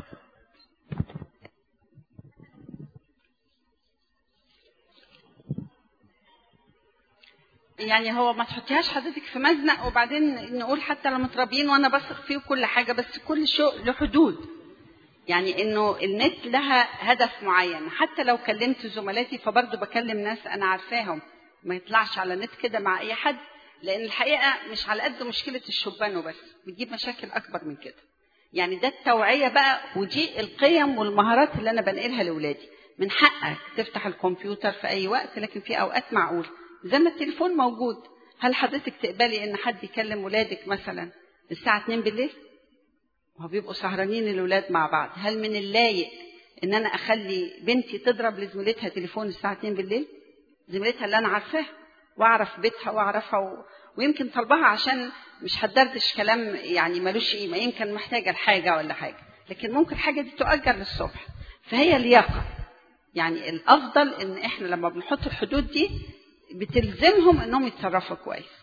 يعني هو ما تحطيهاش حضرتك في مزنق وبعدين نقول حتى لو متربيين وانا بثق فيه كل حاجه بس كل شيء له حدود يعني انه النت لها هدف معين حتى لو كلمت زملاتي فبرضه بكلم ناس انا عارفاهم ما يطلعش على النت كده مع اي حد لان الحقيقه مش على قد مشكله الشبان وبس بتجيب مشاكل اكبر من كده يعني ده التوعيه بقى ودي القيم والمهارات اللي انا بنقلها لاولادي من حقك تفتح الكمبيوتر في اي وقت لكن في اوقات معقول زي ما التليفون موجود هل حضرتك تقبلي ان حد يكلم ولادك مثلا الساعه 2 بالليل وهو بيبقوا سهرانين الاولاد مع بعض هل من اللايق ان انا اخلي بنتي تضرب لزميلتها تليفون الساعه 2 بالليل زميلتها اللي انا عارفاها واعرف بيتها واعرفها و... ويمكن طلبها عشان مش هتدردش كلام يعني ملوش قيمه يمكن محتاجه لحاجه ولا حاجه لكن ممكن الحاجه دي تؤجر للصبح فهي لياقه يعني الافضل ان احنا لما بنحط الحدود دي بتلزمهم انهم يتصرفوا كويس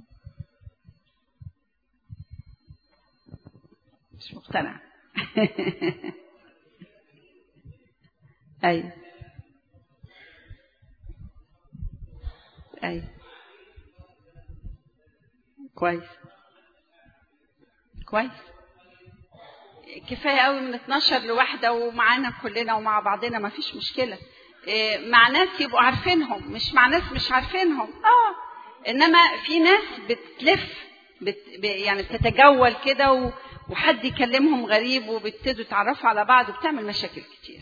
مش مقتنع ايوه ايوه كويس كويس كفايه قوي من 12 لواحده ومعانا كلنا ومع بعضنا ما فيش مشكله إيه مع ناس يبقوا عارفينهم مش مع ناس مش عارفينهم اه انما في ناس بتلف بت يعني بتتجول كده و... وحد يكلمهم غريب وبيبتدوا يتعرفوا على بعض وبتعمل مشاكل كتير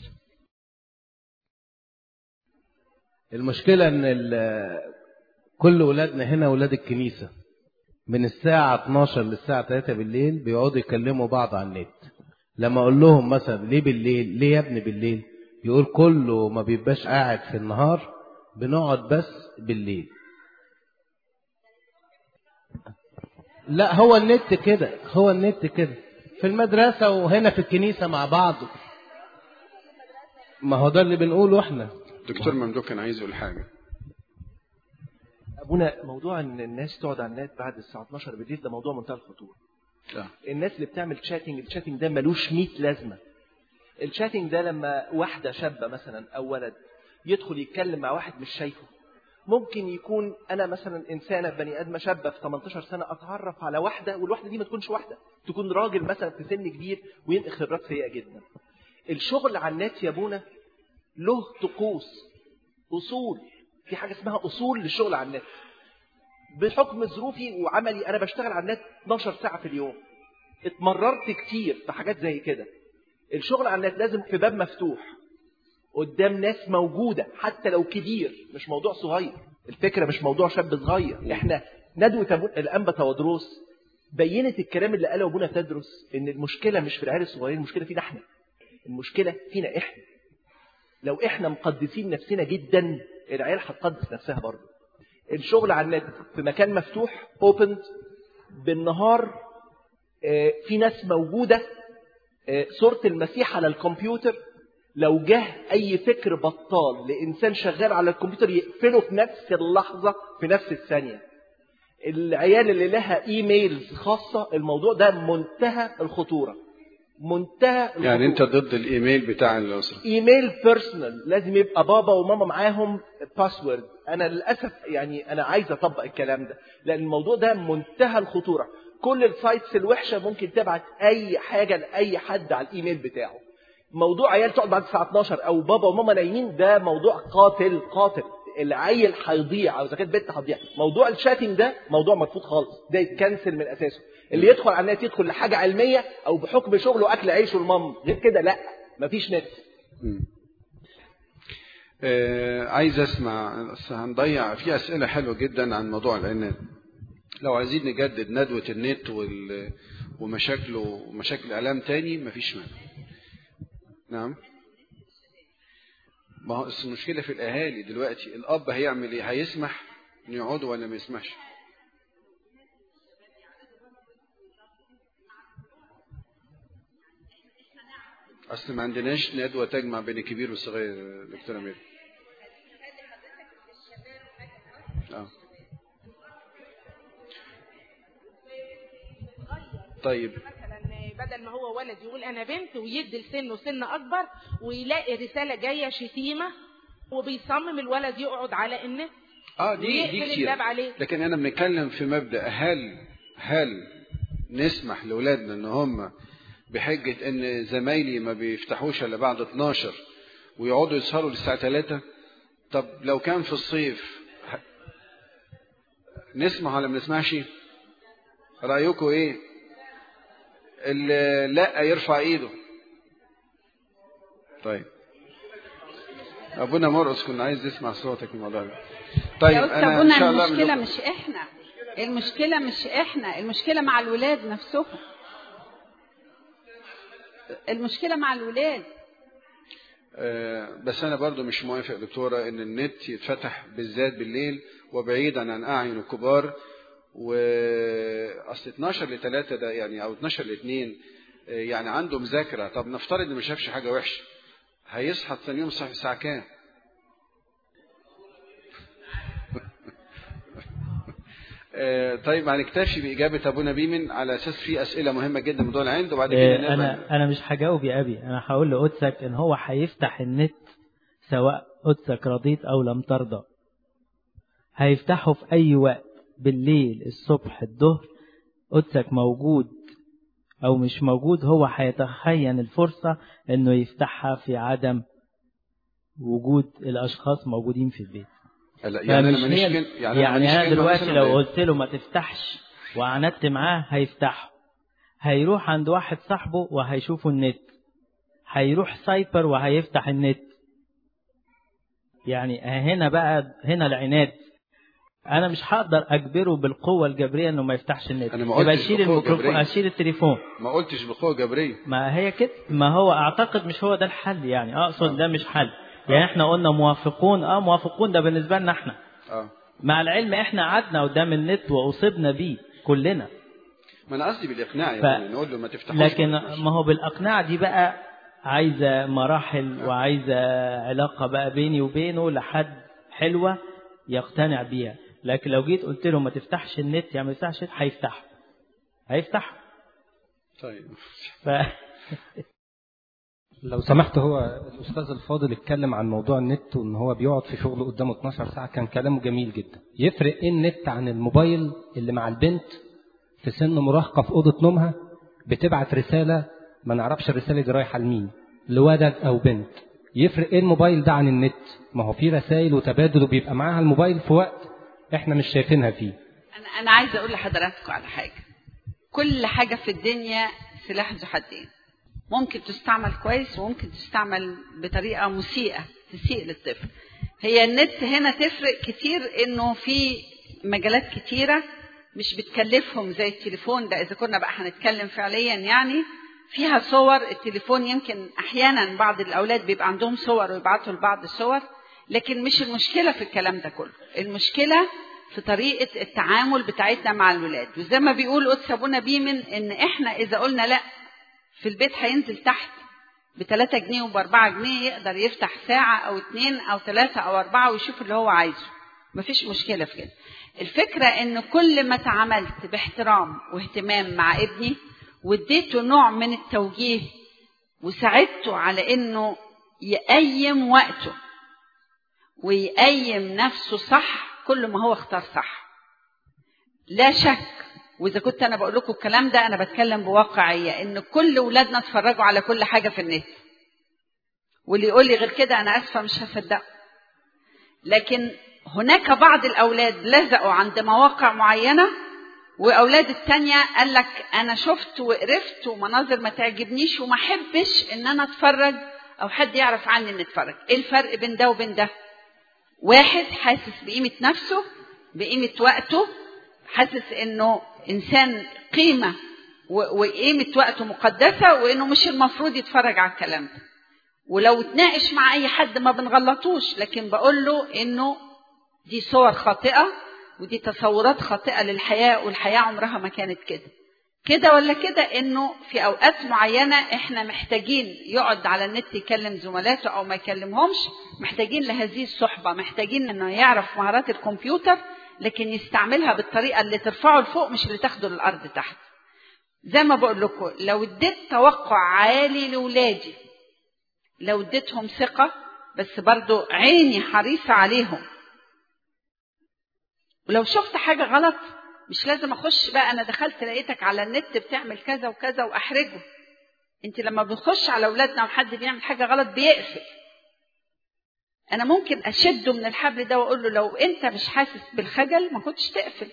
المشكلة ان كل ولادنا هنا ولاد الكنيسة من الساعة 12 للساعة 3 بالليل بيقعدوا يكلموا بعض على النت لما اقول لهم مثلا ليه بالليل ليه يا ابني بالليل يقول كله ما بيبقاش قاعد في النهار بنقعد بس بالليل لا هو النت كده هو النت كده في المدرسة وهنا في الكنيسة مع بعض ما هو ده اللي بنقوله احنا دكتور ممدوح كان عايز يقول حاجة ابونا موضوع ان الناس تقعد على النت بعد الساعه 12 بالليل ده موضوع منتهى الخطوره لا. الناس اللي بتعمل تشاتنج التشاتنج ده ملوش 100 لازمه الشاتنج ده لما واحده شابه مثلا او ولد يدخل يتكلم مع واحد مش شايفه ممكن يكون انا مثلا انسانه بني ادمه شابه في 18 سنه اتعرف على واحده والواحده دي ما تكونش واحده تكون راجل مثلا في سن كبير وينقل خبرات سيئه جدا الشغل على النت يا ابونا له طقوس اصول في حاجه اسمها اصول للشغل على النت بحكم ظروفي وعملي انا بشتغل على النت 12 ساعه في اليوم اتمررت كتير في حاجات زي كده الشغل على النت لازم في باب مفتوح قدام ناس موجودة حتى لو كبير مش موضوع صغير الفكرة مش موضوع شاب صغير احنا ندوة أبو- الأنبا تودروس بينت الكلام اللي قاله أبونا تدرس إن المشكلة مش في العيال الصغيرين المشكلة فينا احنا المشكلة فينا احنا لو احنا مقدسين نفسنا جدا العيال هتقدس نفسها برضه الشغل على النت في مكان مفتوح اوبن بالنهار آه، في ناس موجودة آه، صورة المسيح على الكمبيوتر لو جه أي فكر بطال لإنسان شغال على الكمبيوتر يقفله في نفس اللحظة في نفس الثانية العيال اللي لها ايميلز خاصة الموضوع ده منتهى الخطورة منتهى الخطورة. يعني انت ضد الايميل بتاع الاسره ايميل بيرسونال لازم يبقى بابا وماما معاهم باسورد انا للاسف يعني انا عايز اطبق الكلام ده لان الموضوع ده منتهى الخطوره كل السايتس الوحشه ممكن تبعت اي حاجه لاي حد على الايميل بتاعه موضوع عيال تقعد بعد الساعه 12 او بابا وماما نايمين ده موضوع قاتل قاتل العيل هيضيع او اذا كانت بنت هتضيع موضوع الشاتنج ده موضوع مرفوض خالص ده يتكنسل من اساسه اللي يدخل على النت يدخل لحاجه علميه او بحكم شغله اكل عيشه المام غير كده لا مفيش نت مم. آه عايز اسمع بس هنضيع في اسئله حلوه جدا عن موضوع العناد لو عايزين نجدد ندوه النت وال ومشاكله ومشاكل الاعلام تاني مفيش مانع نعم ما هو أصل المشكله في الاهالي دلوقتي الاب هيعمل ايه هيسمح انه يقعدوا ولا ما يسمحش اصل ما عندناش ندوه تجمع بين الكبير والصغير دكتور امير آه. طيب مثلا بدل ما هو ولد يقول انا بنت ويدي لسنه سن اكبر ويلاقي رساله جايه شتيمه وبيصمم الولد يقعد على النت اه دي دي ويقفل كتير الباب عليه. لكن انا بنتكلم في مبدا هل هل نسمح لاولادنا ان هم بحجه ان زمايلي ما بيفتحوش الا بعد 12 ويقعدوا يسهروا للساعه 3 طب لو كان في الصيف ه- نسمع ولا ما نسمعش رايكم ايه اللي لا يرفع ايده طيب ابونا مرقص كنا عايز يسمع صوتك في الموضوع ده طيب يا أستاذ انا ان أبونا شاء الله المشكلة من- مش إحنا المشكلة مش إحنا المشكلة مع الولاد نفسهم المشكلة مع الولاد آه، بس انا برضو مش موافق دكتوره ان النت يتفتح بالذات بالليل وبعيدا عن اعين الكبار واصل 12 ل 3 ده يعني او 12 ل 2 آه، يعني عنده مذاكره طب نفترض انه ما شافش حاجه وحشه هيصحى ثاني يوم الصبح الساعه كام آه، طيب هنكتفي بإجابة أبونا بيمن على أساس في أسئلة مهمة جدا موضوع العند وبعد كده آه، نبقى انا انا مش هجاوب يا ابي انا هقول لقدسك ان هو هيفتح النت سواء قدسك رضيت او لم ترضى هيفتحه في اي وقت بالليل الصبح الظهر قدسك موجود او مش موجود هو هيتخين الفرصة انه يفتحها في عدم وجود الاشخاص موجودين في البيت لا، يعني أنا فمش ماليش هي- كلمة- يعني, أنا ماليش انا كلمة دلوقتي مثلاً لو بإيه؟ قلت له ما تفتحش وعندت معاه هيفتحه هيروح عند واحد صاحبه وهيشوفه النت هيروح سايبر وهيفتح النت يعني هنا بقى هنا العناد انا مش هقدر اجبره بالقوه الجبريه انه ما يفتحش النت أنا ما يبقى قلتش اشيل بالقوة الميكروفون الجبرية. اشيل التليفون ما قلتش بقوة جبرية ما هي كده ما هو اعتقد مش هو ده الحل يعني اقصد ده مش حل يعني احنا قلنا موافقون اه موافقون ده بالنسبه لنا احنا اه مع العلم احنا قعدنا قدام النت واصبنا بيه كلنا ما انا قصدي بالاقناع ف- يعني نقول له ما تفتحوش لكن ما تفتحوش. ما هو بالاقناع دي بقى عايزه مراحل وعايزه علاقه بقى بيني وبينه لحد حلوه يقتنع بيها لكن لو جيت قلت له ما تفتحش النت يعني ما تفتحش النت هيفتحه هيفتحه طيب ف... لو سمحت هو الأستاذ الفاضل اتكلم عن موضوع النت وإن هو بيقعد في شغله قدامه 12 ساعة كان كلامه جميل جدا يفرق إيه النت عن الموبايل اللي مع البنت في سن مراهقة في أوضة نومها بتبعت رسالة ما نعرفش الرسالة دي رايحة لمين لولد أو بنت يفرق إيه الموبايل ده عن النت ما هو في رسائل وتبادل وبيبقى معاها الموبايل في وقت إحنا مش شايفينها فيه أنا أنا عايزة أقول لحضراتكم على حاجة كل حاجة في الدنيا سلاح ذو حدين ممكن تستعمل كويس وممكن تستعمل بطريقة مسيئة تسيء للطفل هي النت هنا تفرق كتير انه في مجالات كتيرة مش بتكلفهم زي التليفون ده اذا كنا بقى هنتكلم فعليا يعني فيها صور التليفون يمكن احيانا بعض الاولاد بيبقى عندهم صور ويبعتوا لبعض الصور لكن مش المشكله في الكلام ده كله المشكله في طريقه التعامل بتاعتنا مع الولاد وزي ما بيقول قدس ابونا بيمن ان احنا اذا قلنا لا في البيت هينزل تحت ب 3 جنيه وب 4 جنيه يقدر يفتح ساعه او اتنين او ثلاثه او اربعه ويشوف اللي هو عايزه مفيش مشكله في كده الفكره ان كل ما تعاملت باحترام واهتمام مع ابني واديته نوع من التوجيه وساعدته على انه يقيم وقته ويقيم نفسه صح كل ما هو اختار صح لا شك واذا كنت انا بقول لكم الكلام ده انا بتكلم بواقعيه ان كل ولادنا اتفرجوا على كل حاجه في النت واللي يقول لي غير كده انا اسفه مش هصدقه لكن هناك بعض الاولاد لزقوا عند مواقع معينه واولاد التانية قال لك انا شفت وقرفت ومناظر ما تعجبنيش وما احبش ان انا اتفرج او حد يعرف عني ان اتفرج ايه الفرق بين ده وبين ده واحد حاسس بقيمة نفسه بقيمة وقته حاسس انه انسان قيمة وقيمة وقته مقدسة وانه مش المفروض يتفرج على الكلام ده ولو اتناقش مع اي حد ما بنغلطوش لكن بقول له انه دي صور خاطئة ودي تصورات خاطئة للحياة والحياة عمرها ما كانت كده كده ولا كده انه في اوقات معينة احنا محتاجين يقعد على النت يكلم زملاته او ما يكلمهمش محتاجين لهذه الصحبة محتاجين انه يعرف مهارات الكمبيوتر لكن يستعملها بالطريقة اللي ترفعه لفوق مش اللي تاخده للارض تحت زي ما بقول لكم لو اديت توقع عالي لولادي لو اديتهم ثقة بس برضو عيني حريصة عليهم ولو شفت حاجة غلط مش لازم اخش بقى انا دخلت لقيتك على النت بتعمل كذا وكذا واحرجه انت لما بنخش على اولادنا وحد بيعمل حاجة غلط بيقفل انا ممكن اشده من الحبل ده واقول له لو انت مش حاسس بالخجل ما كنتش تقفل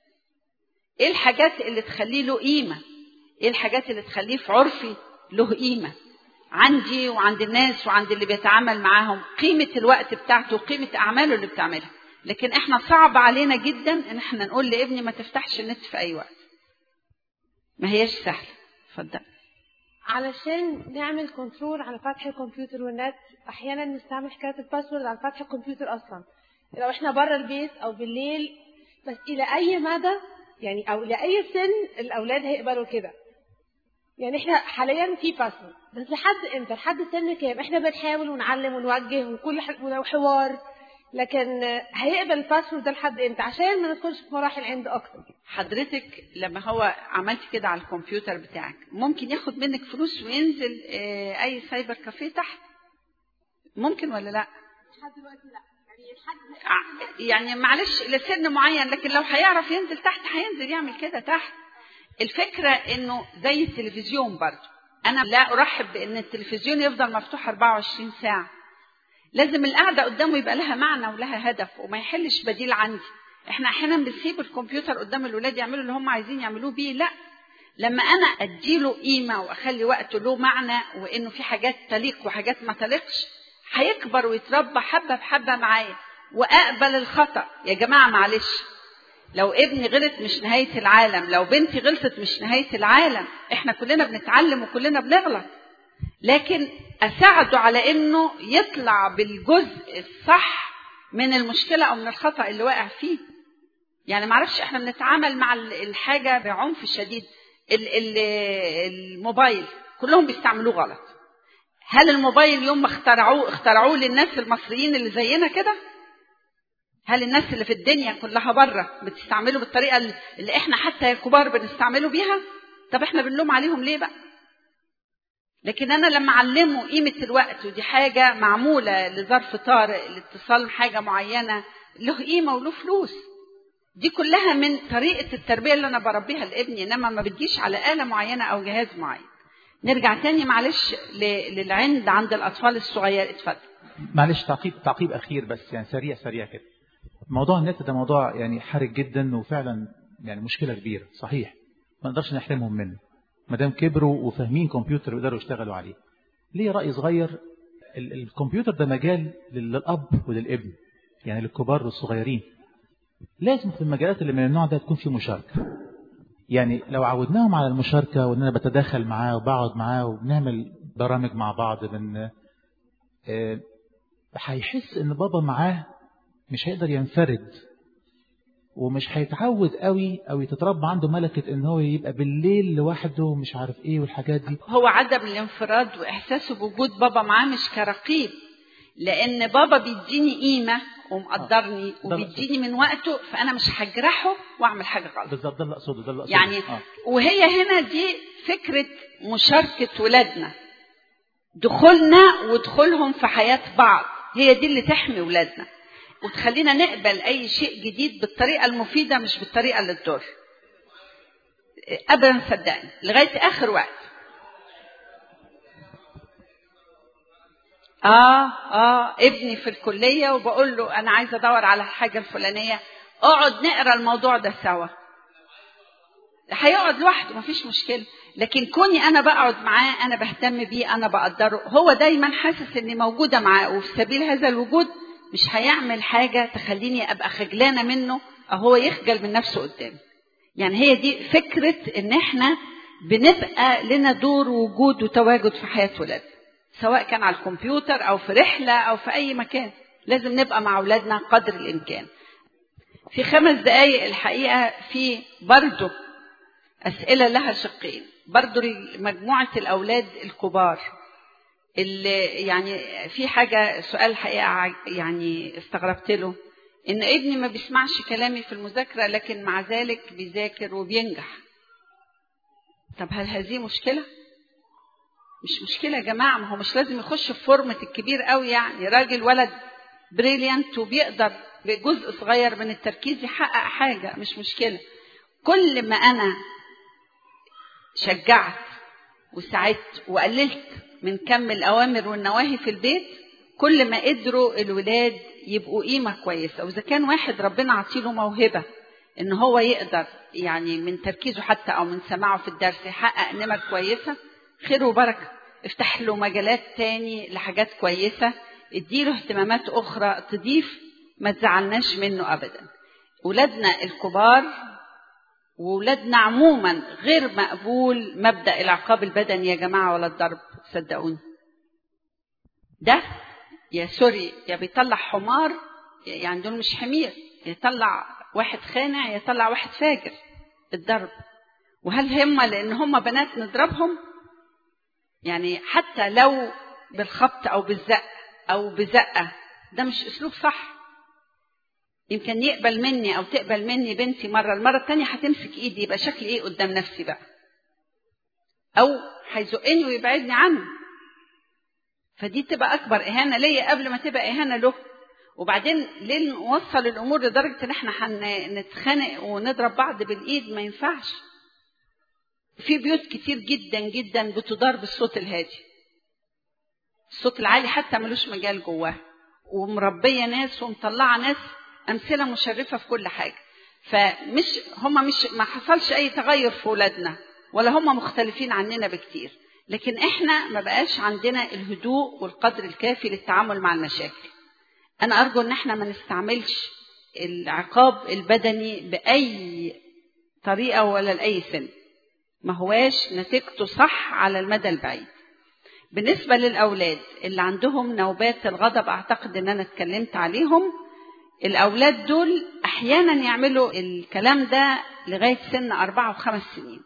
ايه الحاجات اللي تخليه له قيمة ايه الحاجات اللي تخليه في عرفي له قيمة عندي وعند الناس وعند اللي بيتعامل معاهم قيمة الوقت بتاعته وقيمة أعماله اللي بتعملها لكن احنا صعب علينا جدا ان احنا نقول لابني ما تفتحش النت في اي وقت ما هياش سهله اتفضل علشان نعمل كنترول على فتح الكمبيوتر والنت احيانا نستعمل حكايه الباسورد على فتح الكمبيوتر اصلا لو احنا بره البيت او بالليل بس الى اي مدى يعني او لاي سن الاولاد هيقبلوا كده يعني احنا حاليا في باسورد بس لحد امتى لحد سن كام احنا بنحاول ونعلم ونوجه وكل ولو حوار لكن هيقبل الباسورد ده لحد امتى عشان ما ندخلش في مراحل عند اكتر حضرتك لما هو عملت كده على الكمبيوتر بتاعك ممكن ياخد منك فلوس وينزل اي سايبر كافيه تحت ممكن ولا لا لحد دلوقتي لا يعني يعني معلش لسن معين لكن لو هيعرف ينزل تحت هينزل يعمل كده تحت الفكرة انه زي التلفزيون برضه انا لا ارحب بان التلفزيون يفضل مفتوح 24 ساعة لازم القعدة قدامه يبقى لها معنى ولها هدف وما يحلش بديل عندي احنا احيانا بنسيب الكمبيوتر قدام الولاد يعملوا اللي هم عايزين يعملوه بيه لا لما انا اديله قيمة واخلي وقته له معنى وانه في حاجات تليق وحاجات ما تليقش هيكبر ويتربى حبة بحبة معايا واقبل الخطأ يا جماعة معلش لو ابني غلط مش نهاية العالم لو بنتي غلطت مش نهاية العالم احنا كلنا بنتعلم وكلنا بنغلط لكن اساعده على انه يطلع بالجزء الصح من المشكله او من الخطا اللي واقع فيه يعني معرفش احنا بنتعامل مع الحاجه بعنف شديد الموبايل كلهم بيستعملوه غلط هل الموبايل يوم ما اخترعوه اخترعوه للناس المصريين اللي زينا كده هل الناس اللي في الدنيا كلها بره بتستعمله بالطريقه اللي احنا حتى كبار بنستعمله بيها طب احنا بنلوم عليهم ليه بقى لكن انا لما اعلمه قيمه الوقت ودي حاجه معموله لظرف طارئ لاتصال حاجه معينه له قيمه وله فلوس دي كلها من طريقه التربيه اللي انا بربيها لابني انما ما بتجيش على اله معينه او جهاز معين نرجع تاني معلش للعند عند الاطفال الصغير اتفضل معلش تعقيب تعقيب اخير بس يعني سريع سريع كده موضوع النت ده موضوع يعني حرج جدا وفعلا يعني مشكله كبيره صحيح ما نقدرش نحرمهم منه ما دام كبروا وفاهمين كمبيوتر ويقدروا يشتغلوا عليه ليه رأي صغير ال- الكمبيوتر ده مجال لل- للأب وللابن يعني للكبار والصغيرين لازم في المجالات اللي من النوع ده تكون في مشاركة يعني لو عودناهم على المشاركة وان انا بتدخل معاه وبقعد معاه وبنعمل برامج مع بعض من آه، هيحس ان بابا معاه مش هيقدر ينفرد ومش هيتعود قوي او يتربى عنده ملكة ان هو يبقى بالليل لوحده ومش عارف ايه والحاجات دي هو عدم الانفراد واحساسه بوجود بابا معاه مش كرقيب لان بابا بيديني قيمه ومقدرني ده وبيديني من وقته فانا مش هجرحه واعمل حاجه غلط بالظبط ده اللي اقصده ده اللي اقصده يعني آه. وهي هنا دي فكره مشاركه ولادنا دخولنا ودخولهم في حياه بعض هي دي اللي تحمي ولادنا وتخلينا نقبل اي شيء جديد بالطريقه المفيده مش بالطريقه اللي تضر ابدا صدقني لغايه اخر وقت اه اه ابني في الكليه وبقول له انا عايزه ادور على الحاجه الفلانيه اقعد نقرا الموضوع ده سوا هيقعد لوحده مفيش مشكله لكن كوني انا بقعد معاه انا بهتم بيه انا بقدره هو دايما حاسس اني موجوده معاه وفي سبيل هذا الوجود مش هيعمل حاجه تخليني ابقى خجلانه منه او هو يخجل من نفسه قدامي يعني هي دي فكره ان احنا بنبقى لنا دور وجود وتواجد في حياه ولادنا سواء كان على الكمبيوتر او في رحله او في اي مكان لازم نبقى مع اولادنا قدر الامكان في خمس دقايق الحقيقه في برضه اسئله لها شقين برضه مجموعه الاولاد الكبار اللي يعني في حاجه سؤال الحقيقه ع- يعني استغربت له ان ابني ما بيسمعش كلامي في المذاكره لكن مع ذلك بيذاكر وبينجح طب هل هذه مشكله مش مشكلة يا جماعة ما هو مش لازم يخش في فورمة الكبير قوي يعني راجل ولد بريليانت وبيقدر بجزء صغير من التركيز يحقق حاجة مش مشكلة كل ما أنا شجعت وساعدت وقللت من كم الأوامر والنواهي في البيت كل ما قدروا الولاد يبقوا قيمة كويسة وإذا كان واحد ربنا عطيله موهبة إن هو يقدر يعني من تركيزه حتى أو من سماعه في الدرس يحقق نمر كويسة خير وبركة افتح له مجالات تاني لحاجات كويسة اديله اهتمامات أخرى تضيف ما تزعلناش منه أبدا ولادنا الكبار وولادنا عموما غير مقبول مبدأ العقاب البدني يا جماعة ولا الضرب صدقوني ده يا سوري يا بيطلع حمار يعني دول مش حمير يطلع واحد خانع يطلع واحد فاجر الضرب وهل هم لان هم بنات نضربهم يعني حتى لو بالخبط او بالزق او بزقه ده مش اسلوب صح يمكن يقبل مني او تقبل مني بنتي مره المره الثانيه هتمسك ايدي يبقى شكلي ايه قدام نفسي بقى او هيزقني ويبعدني عنه فدي تبقى اكبر اهانه ليا قبل ما تبقى اهانه له وبعدين ليه نوصل الامور لدرجه ان احنا هنتخانق ونضرب بعض بالايد ما ينفعش في بيوت كتير جدا جدا بتدار بالصوت الهادي الصوت العالي حتى ملوش مجال جواه ومربيه ناس ومطلعه ناس امثله مشرفه في كل حاجه فمش هم مش ما حصلش اي تغير في ولادنا ولا هم مختلفين عننا بكتير لكن احنا ما بقاش عندنا الهدوء والقدر الكافي للتعامل مع المشاكل انا ارجو ان احنا ما نستعملش العقاب البدني باي طريقه ولا لاي سن ما هواش نتيجته صح على المدى البعيد بالنسبه للاولاد اللي عندهم نوبات الغضب اعتقد ان انا اتكلمت عليهم الاولاد دول احيانا يعملوا الكلام ده لغايه سن اربعه وخمس سنين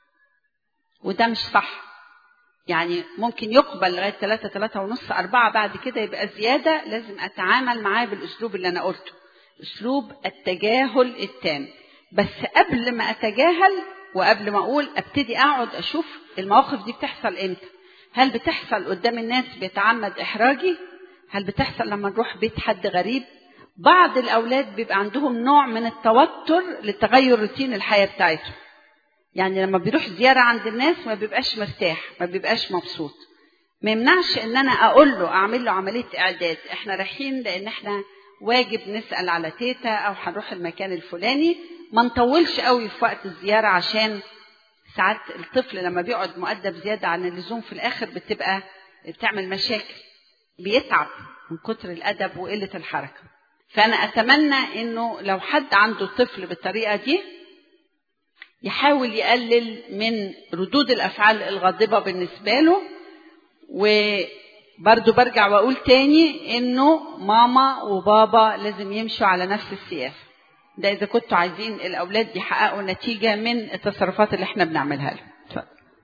وده مش صح يعني ممكن يقبل لغايه ثلاثة ثلاثة ونص أربعة بعد كده يبقى زيادة لازم أتعامل معاه بالأسلوب اللي أنا قلته أسلوب التجاهل التام بس قبل ما أتجاهل وقبل ما أقول أبتدي أقعد أشوف المواقف دي بتحصل إمتى هل بتحصل قدام الناس بيتعمد إحراجي هل بتحصل لما نروح بيت حد غريب بعض الأولاد بيبقى عندهم نوع من التوتر لتغير روتين الحياة بتاعتهم يعني لما بيروح زيارة عند الناس ما بيبقاش مرتاح ما بيبقاش مبسوط ما يمنعش ان انا اقول له اعمل له عملية اعداد احنا رايحين لان احنا واجب نسأل على تيتا او هنروح المكان الفلاني ما نطولش قوي في وقت الزيارة عشان ساعات الطفل لما بيقعد مؤدب زيادة عن اللزوم في الآخر بتبقى بتعمل مشاكل بيتعب من كتر الأدب وقلة الحركة فأنا أتمنى إنه لو حد عنده طفل بالطريقة دي يحاول يقلل من ردود الأفعال الغاضبة بالنسبة له وبرضه برجع وأقول تاني إنه ماما وبابا لازم يمشوا على نفس السياسة ده إذا كنتوا عايزين الأولاد يحققوا نتيجة من التصرفات اللي إحنا بنعملها لهم اتفضل.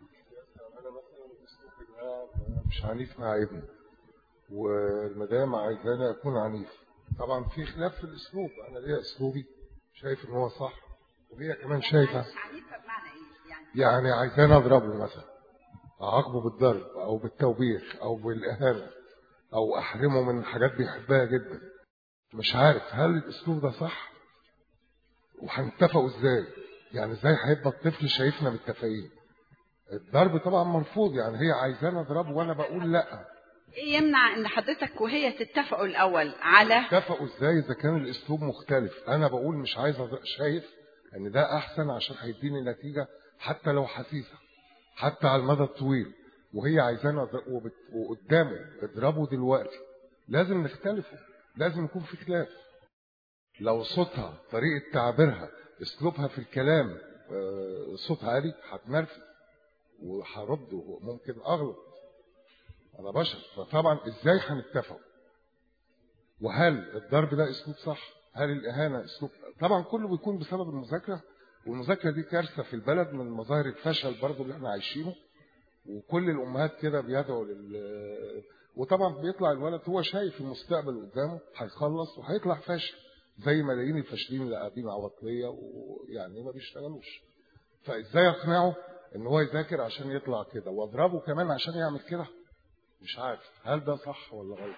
مش عنيف مع ابني والمدام عايزاني اكون عنيف طبعا في خلاف في الاسلوب انا ليا اسلوبي شايف ان هو صح وهي كمان شايفه يعني عايزاني اضربه مثلا اعاقبه بالضرب او بالتوبيخ او بالاهانه او احرمه من حاجات بيحبها جدا مش عارف هل الاسلوب ده صح وهنتفقوا ازاي يعني ازاي هيبقى الطفل شايفنا متفقين الضرب طبعا مرفوض يعني هي عايزاني اضربه وانا بقول لا إيه يمنع إن حضرتك وهي تتفقوا الأول على اتفقوا ازاي اذا كان الاسلوب مختلف انا بقول مش عايز أضرب شايف ان ده احسن عشان هيديني نتيجه حتى لو حثيثه حتى على المدى الطويل وهي عايزاني أضرب- وبت- وقدامه اضربه دلوقتي لازم نختلفوا لازم يكون في خلاف لو صوتها طريقه تعبيرها اسلوبها في الكلام آه، صوت عالي هتنرفز وهرد وممكن اغلط انا بشر فطبعا ازاي هنتفق وهل الضرب ده اسلوب صح هل الاهانه اسلوب طبعا كله بيكون بسبب المذاكره والمذاكره دي كارثه في البلد من مظاهر الفشل برضو اللي احنا عايشينه وكل الامهات كده بيدعوا لل وطبعا بيطلع الولد هو شايف المستقبل قدامه هيخلص وهيطلع فاشل زي ملايين الفاشلين اللي قاعدين عواطليه ويعني ما بيشتغلوش فازاي اقنعه ان هو يذاكر عشان يطلع كده واضربه كمان عشان يعمل كده مش عارف هل ده صح ولا غلط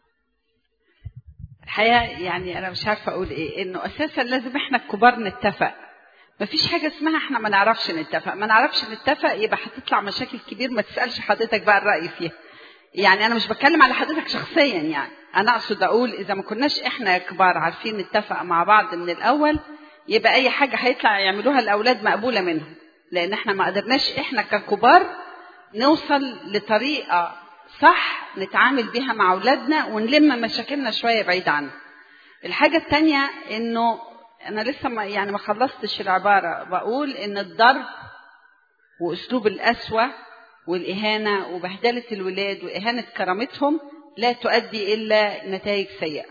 الحقيقة يعني أنا مش عارفة أقول إيه إنه أساسا لازم إحنا الكبار نتفق مفيش حاجة اسمها إحنا ما نعرفش نتفق ما نعرفش نتفق يبقى هتطلع مشاكل كبير ما تسألش حضرتك بقى الرأي فيها يعني أنا مش بتكلم على حضرتك شخصيا يعني أنا أقصد أقول إذا ما كناش إحنا كبار عارفين نتفق مع بعض من الأول يبقى أي حاجة هيطلع يعملوها الأولاد مقبولة منهم لأن إحنا ما قدرناش إحنا ككبار نوصل لطريقة صح نتعامل بيها مع أولادنا ونلم مشاكلنا شوية بعيد عنها الحاجة التانية إنه أنا لسه ما يعني ما خلصتش العبارة بقول إن الضرب وأسلوب القسوة والإهانة وبهدلة الولاد وإهانة كرامتهم لا تؤدي إلا نتائج سيئة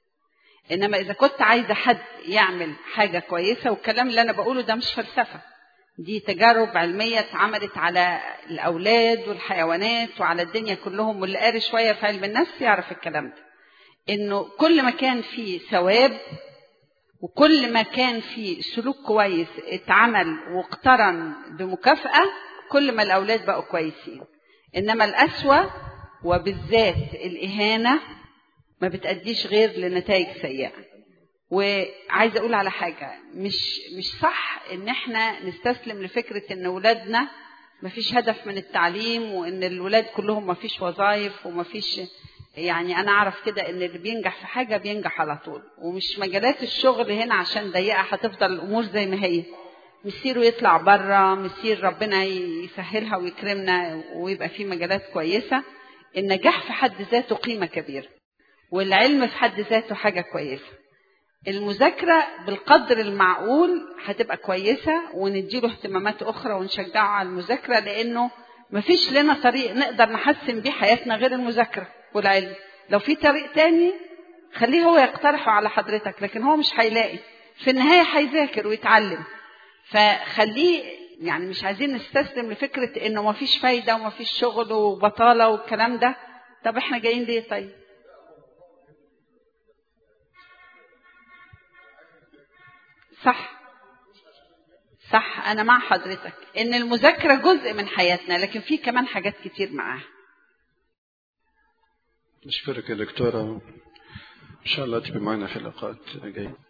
إنما إذا كنت عايزة حد يعمل حاجة كويسة والكلام اللي أنا بقوله ده مش فلسفة دي تجارب علمية اتعملت على الأولاد والحيوانات وعلى الدنيا كلهم واللي قاري شوية في علم النفس يعرف الكلام ده إنه كل ما كان فيه ثواب وكل ما كان فيه سلوك كويس اتعمل واقترن بمكافأة كل ما الأولاد بقوا كويسين إنما الأسوأ وبالذات الإهانة ما بتأديش غير لنتائج سيئة وعايزه اقول على حاجه مش مش صح ان احنا نستسلم لفكره ان اولادنا مفيش هدف من التعليم وان الولاد كلهم مفيش وظائف ومفيش يعني انا اعرف كده ان اللي بينجح في حاجه بينجح على طول ومش مجالات الشغل هنا عشان ضيقه هتفضل الامور زي ما هي مسيره يطلع بره مسير ربنا يسهلها ويكرمنا ويبقى في مجالات كويسه النجاح في حد ذاته قيمه كبيره والعلم في حد ذاته حاجه كويسه المذاكرة بالقدر المعقول هتبقى كويسة ونديله اهتمامات أخرى ونشجعه على المذاكرة لأنه مفيش لنا طريق نقدر نحسن بيه حياتنا غير المذاكرة والعلم لو في طريق تاني خليه هو يقترحه على حضرتك لكن هو مش هيلاقي في النهاية هيذاكر ويتعلم فخليه يعني مش عايزين نستسلم لفكرة انه مفيش فايدة ومفيش شغل وبطالة والكلام ده طب احنا جايين ليه طيب صح صح أنا مع حضرتك إن المذاكرة جزء من حياتنا لكن في كمان حاجات كتير معاها نشكرك يا دكتورة إن شاء الله تبقى معنا في لقاءات جاية